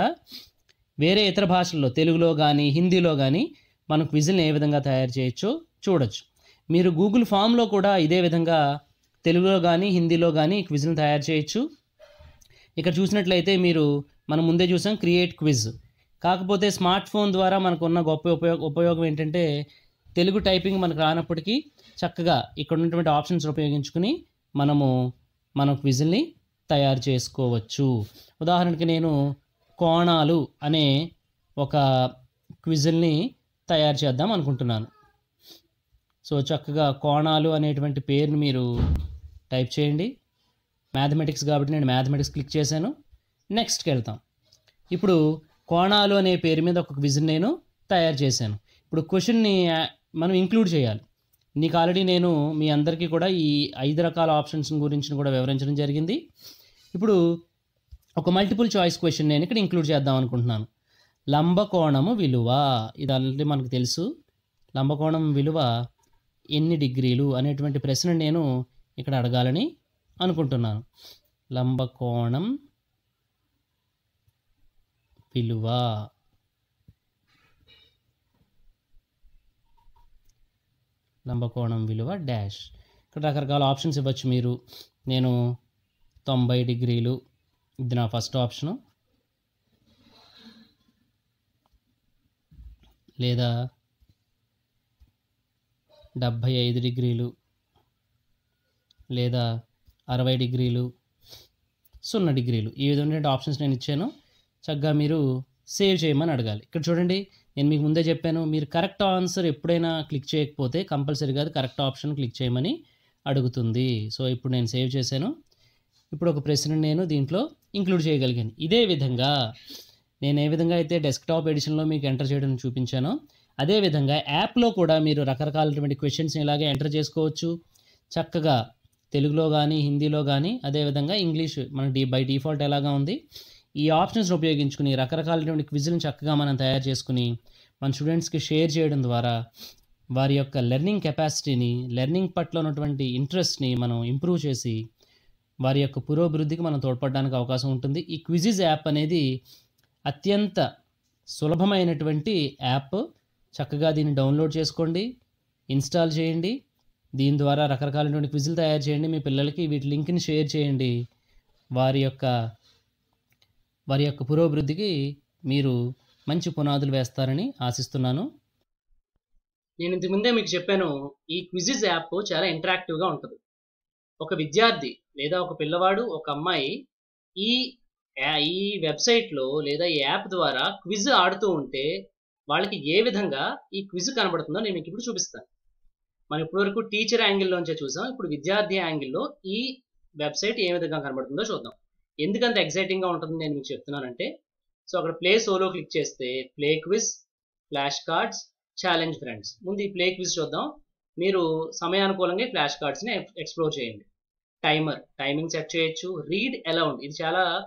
వేరే ఇతర భాషల్లో తెలుగులో కానీ హిందీలో కానీ మనం క్విజ్ని ఏ విధంగా తయారు చేయొచ్చో చూడొచ్చు మీరు గూగుల్ ఫామ్లో కూడా ఇదే విధంగా తెలుగులో కానీ హిందీలో కానీ క్విజ్ని తయారు చేయొచ్చు ఇక్కడ చూసినట్లయితే మీరు మనం ముందే చూసాం క్రియేట్ క్విజ్ కాకపోతే స్మార్ట్ ఫోన్ ద్వారా మనకు ఉన్న గొప్ప ఉపయోగ ఉపయోగం ఏంటంటే తెలుగు టైపింగ్ మనకు రానప్పటికీ చక్కగా ఇక్కడ ఉన్నటువంటి ఆప్షన్స్ ఉపయోగించుకుని మనము మన క్విజ్ని తయారు చేసుకోవచ్చు ఉదాహరణకి నేను కోణాలు అనే ఒక క్విజ్ని తయారు చేద్దాం అనుకుంటున్నాను సో చక్కగా కోణాలు అనేటువంటి పేరుని మీరు టైప్ చేయండి మ్యాథమెటిక్స్ కాబట్టి నేను మ్యాథమెటిక్స్ క్లిక్ చేశాను నెక్స్ట్కి వెళ్తాం ఇప్పుడు కోణాలు అనే పేరు మీద ఒక క్విజ్ని నేను తయారు చేశాను ఇప్పుడు క్వశ్చన్ని యా- మనం ఇంక్లూడ్ చేయాలి నీకు ఆల్రెడీ నేను మీ అందరికీ కూడా ఈ ఐదు రకాల ఆప్షన్స్ గురించి కూడా వివరించడం జరిగింది ఇప్పుడు ఒక మల్టిపుల్ చాయిస్ క్వశ్చన్ నేను ఇక్కడ ఇంక్లూడ్ చేద్దాం అనుకుంటున్నాను లంబకోణము విలువ ఇది ఆల్రెడీ మనకు తెలుసు లంబకోణం విలువ ఎన్ని డిగ్రీలు అనేటువంటి ప్రశ్న నేను ఇక్కడ అడగాలని అనుకుంటున్నాను లంబకోణం విలువ లంబకోణం విలువ డాష్ ఇక్కడ రకరకాల ఆప్షన్స్ ఇవ్వచ్చు మీరు నేను తొంభై డిగ్రీలు ఇది నా ఫస్ట్ ఆప్షను లేదా డెబ్భై ఐదు డిగ్రీలు లేదా అరవై డిగ్రీలు సున్నా డిగ్రీలు ఈ విధమైన ఆప్షన్స్ నేను ఇచ్చాను చక్కగా మీరు సేవ్ చేయమని అడగాలి ఇక్కడ చూడండి నేను మీకు ముందే చెప్పాను మీరు కరెక్ట్ ఆన్సర్ ఎప్పుడైనా క్లిక్ చేయకపోతే కంపల్సరీగా అది కరెక్ట్ ఆప్షన్ క్లిక్ చేయమని అడుగుతుంది సో ఇప్పుడు నేను సేవ్ చేశాను ఇప్పుడు ఒక ప్రశ్న నేను దీంట్లో ఇంక్లూడ్ చేయగలిగాను ఇదే విధంగా నేను ఏ విధంగా అయితే డెస్క్టాప్ ఎడిషన్లో మీకు ఎంటర్ చేయడం చూపించానో అదేవిధంగా యాప్లో కూడా మీరు రకరకాలటువంటి క్వశ్చన్స్ని ఇలాగే ఎంటర్ చేసుకోవచ్చు చక్కగా తెలుగులో కానీ హిందీలో కానీ అదేవిధంగా ఇంగ్లీష్ మన డి బై డిఫాల్ట్ ఎలాగా ఉంది ఈ ఆప్షన్స్ ఉపయోగించుకుని రకరకాలైనటువంటి క్విజ్లను చక్కగా మనం తయారు చేసుకుని మన స్టూడెంట్స్కి షేర్ చేయడం ద్వారా వారి యొక్క లెర్నింగ్ కెపాసిటీని లెర్నింగ్ పట్ల ఉన్నటువంటి ఇంట్రెస్ట్ని మనం ఇంప్రూవ్ చేసి వారి యొక్క పురోభివృద్ధికి మనం తోడ్పడడానికి అవకాశం ఉంటుంది ఈ క్విజిజ్ యాప్ అనేది అత్యంత సులభమైనటువంటి యాప్ చక్కగా దీన్ని డౌన్లోడ్ చేసుకోండి ఇన్స్టాల్ చేయండి దీని ద్వారా రకరకాలైనటువంటి క్విజులు తయారు చేయండి మీ పిల్లలకి వీటి లింక్ని షేర్ చేయండి వారి యొక్క వారి యొక్క పురోభివృద్ధికి మీరు మంచి పునాదులు వేస్తారని ఆశిస్తున్నాను నేను ఇంతకు ముందే మీకు చెప్పాను ఈ క్విజిజ్ యాప్ చాలా ఇంటరాక్టివ్గా ఉంటుంది ఒక విద్యార్థి లేదా ఒక పిల్లవాడు ఒక అమ్మాయి ఈ యా- ఈ వెబ్సైట్లో లేదా ఈ యాప్ ద్వారా క్విజ్ ఆడుతూ ఉంటే వాళ్ళకి ఏ విధంగా ఈ క్విజ్ కనబడుతుందో నేను మీకు ఇప్పుడు చూపిస్తాను మనం ఇప్పటివరకు టీచర్ యాంగిల్లోంచే చూసాం ఇప్పుడు విద్యార్థి యాంగిల్లో ఈ వెబ్సైట్ ఏ విధంగా కనబడుతుందో చూద్దాం ఎందుకంత ఎక్సైటింగ్గా ఉంటుందని నేను మీకు చెప్తున్నానంటే సో అక్కడ ప్లే సోలో క్లిక్ చేస్తే play quiz flash cards challenge friends ముందు ఈ ప్లే క్విజ్ చూద్దాం మీరు సమయానుకూలంగా ఈ ఫ్లాష్ కార్డ్స్ని ఎక్స్ప్లోర్ చేయండి టైమర్ టైమింగ్ సెట్ చేయొచ్చు రీడ్ అలౌండ్ ఇది చాలా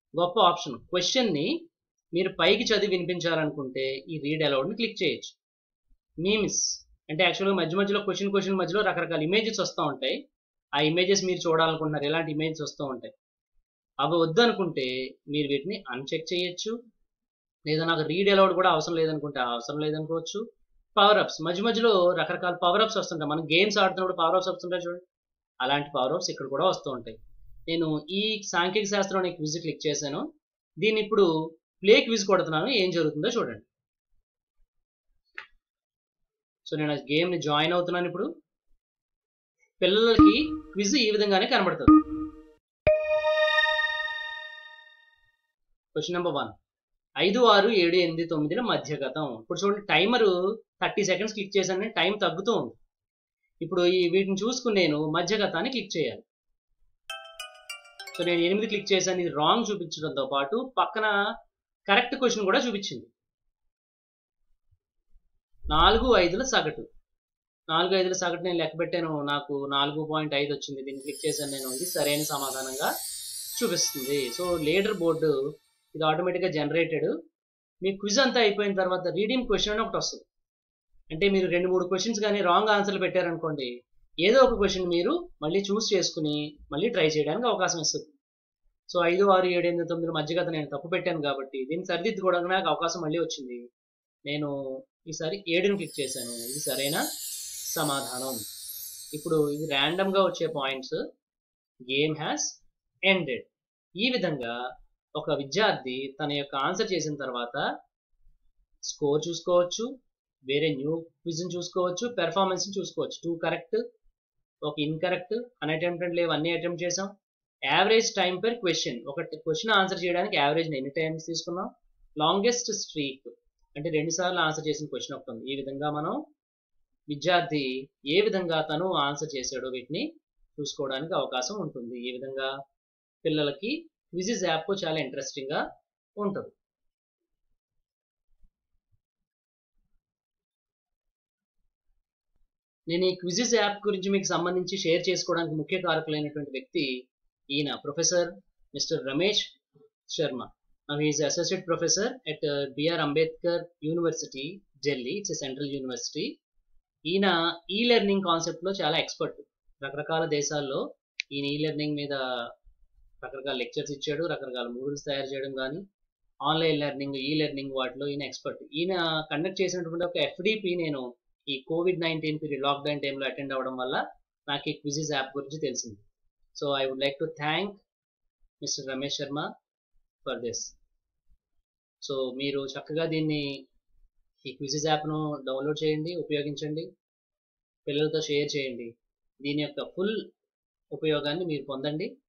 గొప్ప ఆప్షన్ క్వశ్చన్ని మీరు పైకి చదివి వినిపించాలనుకుంటే ఈ రీడ్ అలౌడ్ని క్లిక్ చేయొచ్చు మీమ్స్ అంటే యాక్చువల్గా మధ్య మధ్యలో క్వశ్చన్ క్వశ్చన్ మధ్యలో రకరకాల ఇమేజెస్ వస్తూ ఉంటాయి ఆ ఇమేజెస్ మీరు చూడాలనుకుంటున్నారు ఎలాంటి ఇమేజెస్ వస్తూ ఉంటాయి అవి వద్దనుకుంటే మీరు వీటిని అన్చెక్ చేయొచ్చు లేదా నాకు రీడ్ అలౌడ్ కూడా అవసరం లేదనుకుంటే అవసరం లేదనుకోవచ్చు పవర్ అప్స్ మధ్య మధ్యలో రకరకాల పవర్ అప్స్ వస్తుంటాయి మనం గేమ్స్ ఆడుతున్నప్పుడు పవర్ అప్స్ వస్తుంటాయి చూడండి అలాంటి పవర్ అప్స్ ఇక్కడ కూడా వస్తూ ఉంటాయి నేను ఈ సాంఖ్యక శాస్త్రం అనే క్విజ్ క్లిక్ చేశాను దీన్ని ఇప్పుడు ప్లే క్విజ్ కొడుతున్నాను ఏం జరుగుతుందో చూడండి సో నేను ఆ గేమ్ని జాయిన్ అవుతున్నాను ఇప్పుడు పిల్లలకి క్విజ్ ఈ విధంగానే కనబడుతుంది క్వశ్చన్ నెంబర్ వన్ ఐదు ఆరు ఏడు ఎనిమిది తొమ్మిదిల మధ్యగతం ఇప్పుడు చూడండి టైమర్ థర్టీ సెకండ్స్ క్లిక్ చేశాను టైం తగ్గుతూ ఉంది ఇప్పుడు ఈ వీటిని చూసుకుని నేను మధ్యగతాన్ని క్లిక్ చేయాలి సో నేను ఎనిమిది క్లిక్ చేశాను ఇది రాంగ్ చూపించడంతో పాటు పక్కన కరెక్ట్ క్వశ్చన్ కూడా చూపించింది నాలుగు ఐదుల సగటు నాలుగు ఐదుల సగటు నేను లెక్క పెట్టాను నాకు నాలుగు పాయింట్ ఐదు వచ్చింది దీన్ని క్లిక్ చేశాను నేను ఇది సరైన సమాధానంగా చూపిస్తుంది సో లీడర్ బోర్డు ఇది ఆటోమేటిక్గా జనరేటెడ్ మీ క్విజ్ అంతా అయిపోయిన తర్వాత రీడింగ్ క్వశ్చన్ అని ఒకటి వస్తుంది అంటే మీరు రెండు మూడు క్వశ్చన్స్ కానీ రాంగ్ ఆన్సర్లు పెట్టారనుకోండి ఏదో ఒక క్వశ్చన్ మీరు మళ్ళీ చూస్ చేసుకుని మళ్ళీ ట్రై చేయడానికి అవకాశం ఇస్తుంది సో ఐదు ఆరు ఏడు ఎనిమిది తొమ్మిది మధ్యగత నేను తప్పు పెట్టాను కాబట్టి దీన్ని సరిదిద్దుకోవడానికి నాకు అవకాశం మళ్ళీ వచ్చింది నేను ఈసారి ఏడుని క్లిక్ చేశాను ఇది సరైన సమాధానం ఇప్పుడు ఇది ర్యాండమ్గా వచ్చే పాయింట్స్ గేమ్ హ్యాస్ ఎండెడ్ ఈ విధంగా ఒక విద్యార్థి తన యొక్క ఆన్సర్ చేసిన తర్వాత స్కోర్ చూసుకోవచ్చు వేరే న్యూ క్విజ్ని చూసుకోవచ్చు పెర్ఫార్మెన్స్ని చూసుకోవచ్చు టూ కరెక్ట్ ఒక ఇన్కరెక్ట్ అన్అటెంప్టెడ్ లేవు అన్ని అటెంప్ట్ చేసాం యావరేజ్ టైం పర్ క్వశ్చన్ ఒక క్వశ్చన్ ఆన్సర్ చేయడానికి యావరేజ్ ఎన్ని టైమ్స్ తీసుకున్నాం లాంగెస్ట్ స్ట్రీక్ అంటే రెండు సార్లు ఆన్సర్ చేసిన క్వశ్చన్ ఒకటి ఉంది ఈ విధంగా మనం విద్యార్థి ఏ విధంగా తను ఆన్సర్ చేశాడో వీటిని చూసుకోవడానికి అవకాశం ఉంటుంది ఈ విధంగా పిల్లలకి క్విజిజ్ యాప్ చాలా ఇంట్రెస్టింగ్గా ఉంటుంది నేను ఈ క్విజిజ్ యాప్ గురించి మీకు సంబంధించి షేర్ చేసుకోవడానికి ముఖ్య కారకులైనటువంటి వ్యక్తి ఈయన professor mister Ramesh Sharma is associate professor at B R Ambedkar university Delhi it's central university ఈయన ఈ లెర్నింగ్ కాన్సెప్ట్లో చాలా ఎక్స్పర్ట్ రకరకాల దేశాల్లో ఈయన ఈ లెర్నింగ్ మీద రకరకాల లెక్చర్స్ ఇచ్చాడు రకరకాల మూడుల్స్ తయారు చేయడం కానీ ఆన్లైన్ లెర్నింగ్ ఈ లెర్నింగ్ వాటిలో ఈయన ఎక్స్పర్ట్ ఈయన కండక్ట్ చేసినటువంటి ఒక ఎఫ్డిపి నేను ఈ కోవిడ్ నైన్టీన్ పీరియడ్ లాక్డౌన్ టైంలో అటెండ్ అవ్వడం వల్ల నాకు ఈ క్విజిజ్ యాప్ గురించి తెలిసింది so I would like to thank mister Ramesh Sharma for this so మీరు చక్కగా దీన్ని ఈ క్విజిజ్ యాప్ను డౌన్లోడ్ చేయండి ఉపయోగించండి పిల్లలతో షేర్ చేయండి దీని యొక్క ఫుల్ ఉపయోగాన్ని మీరు పొందండి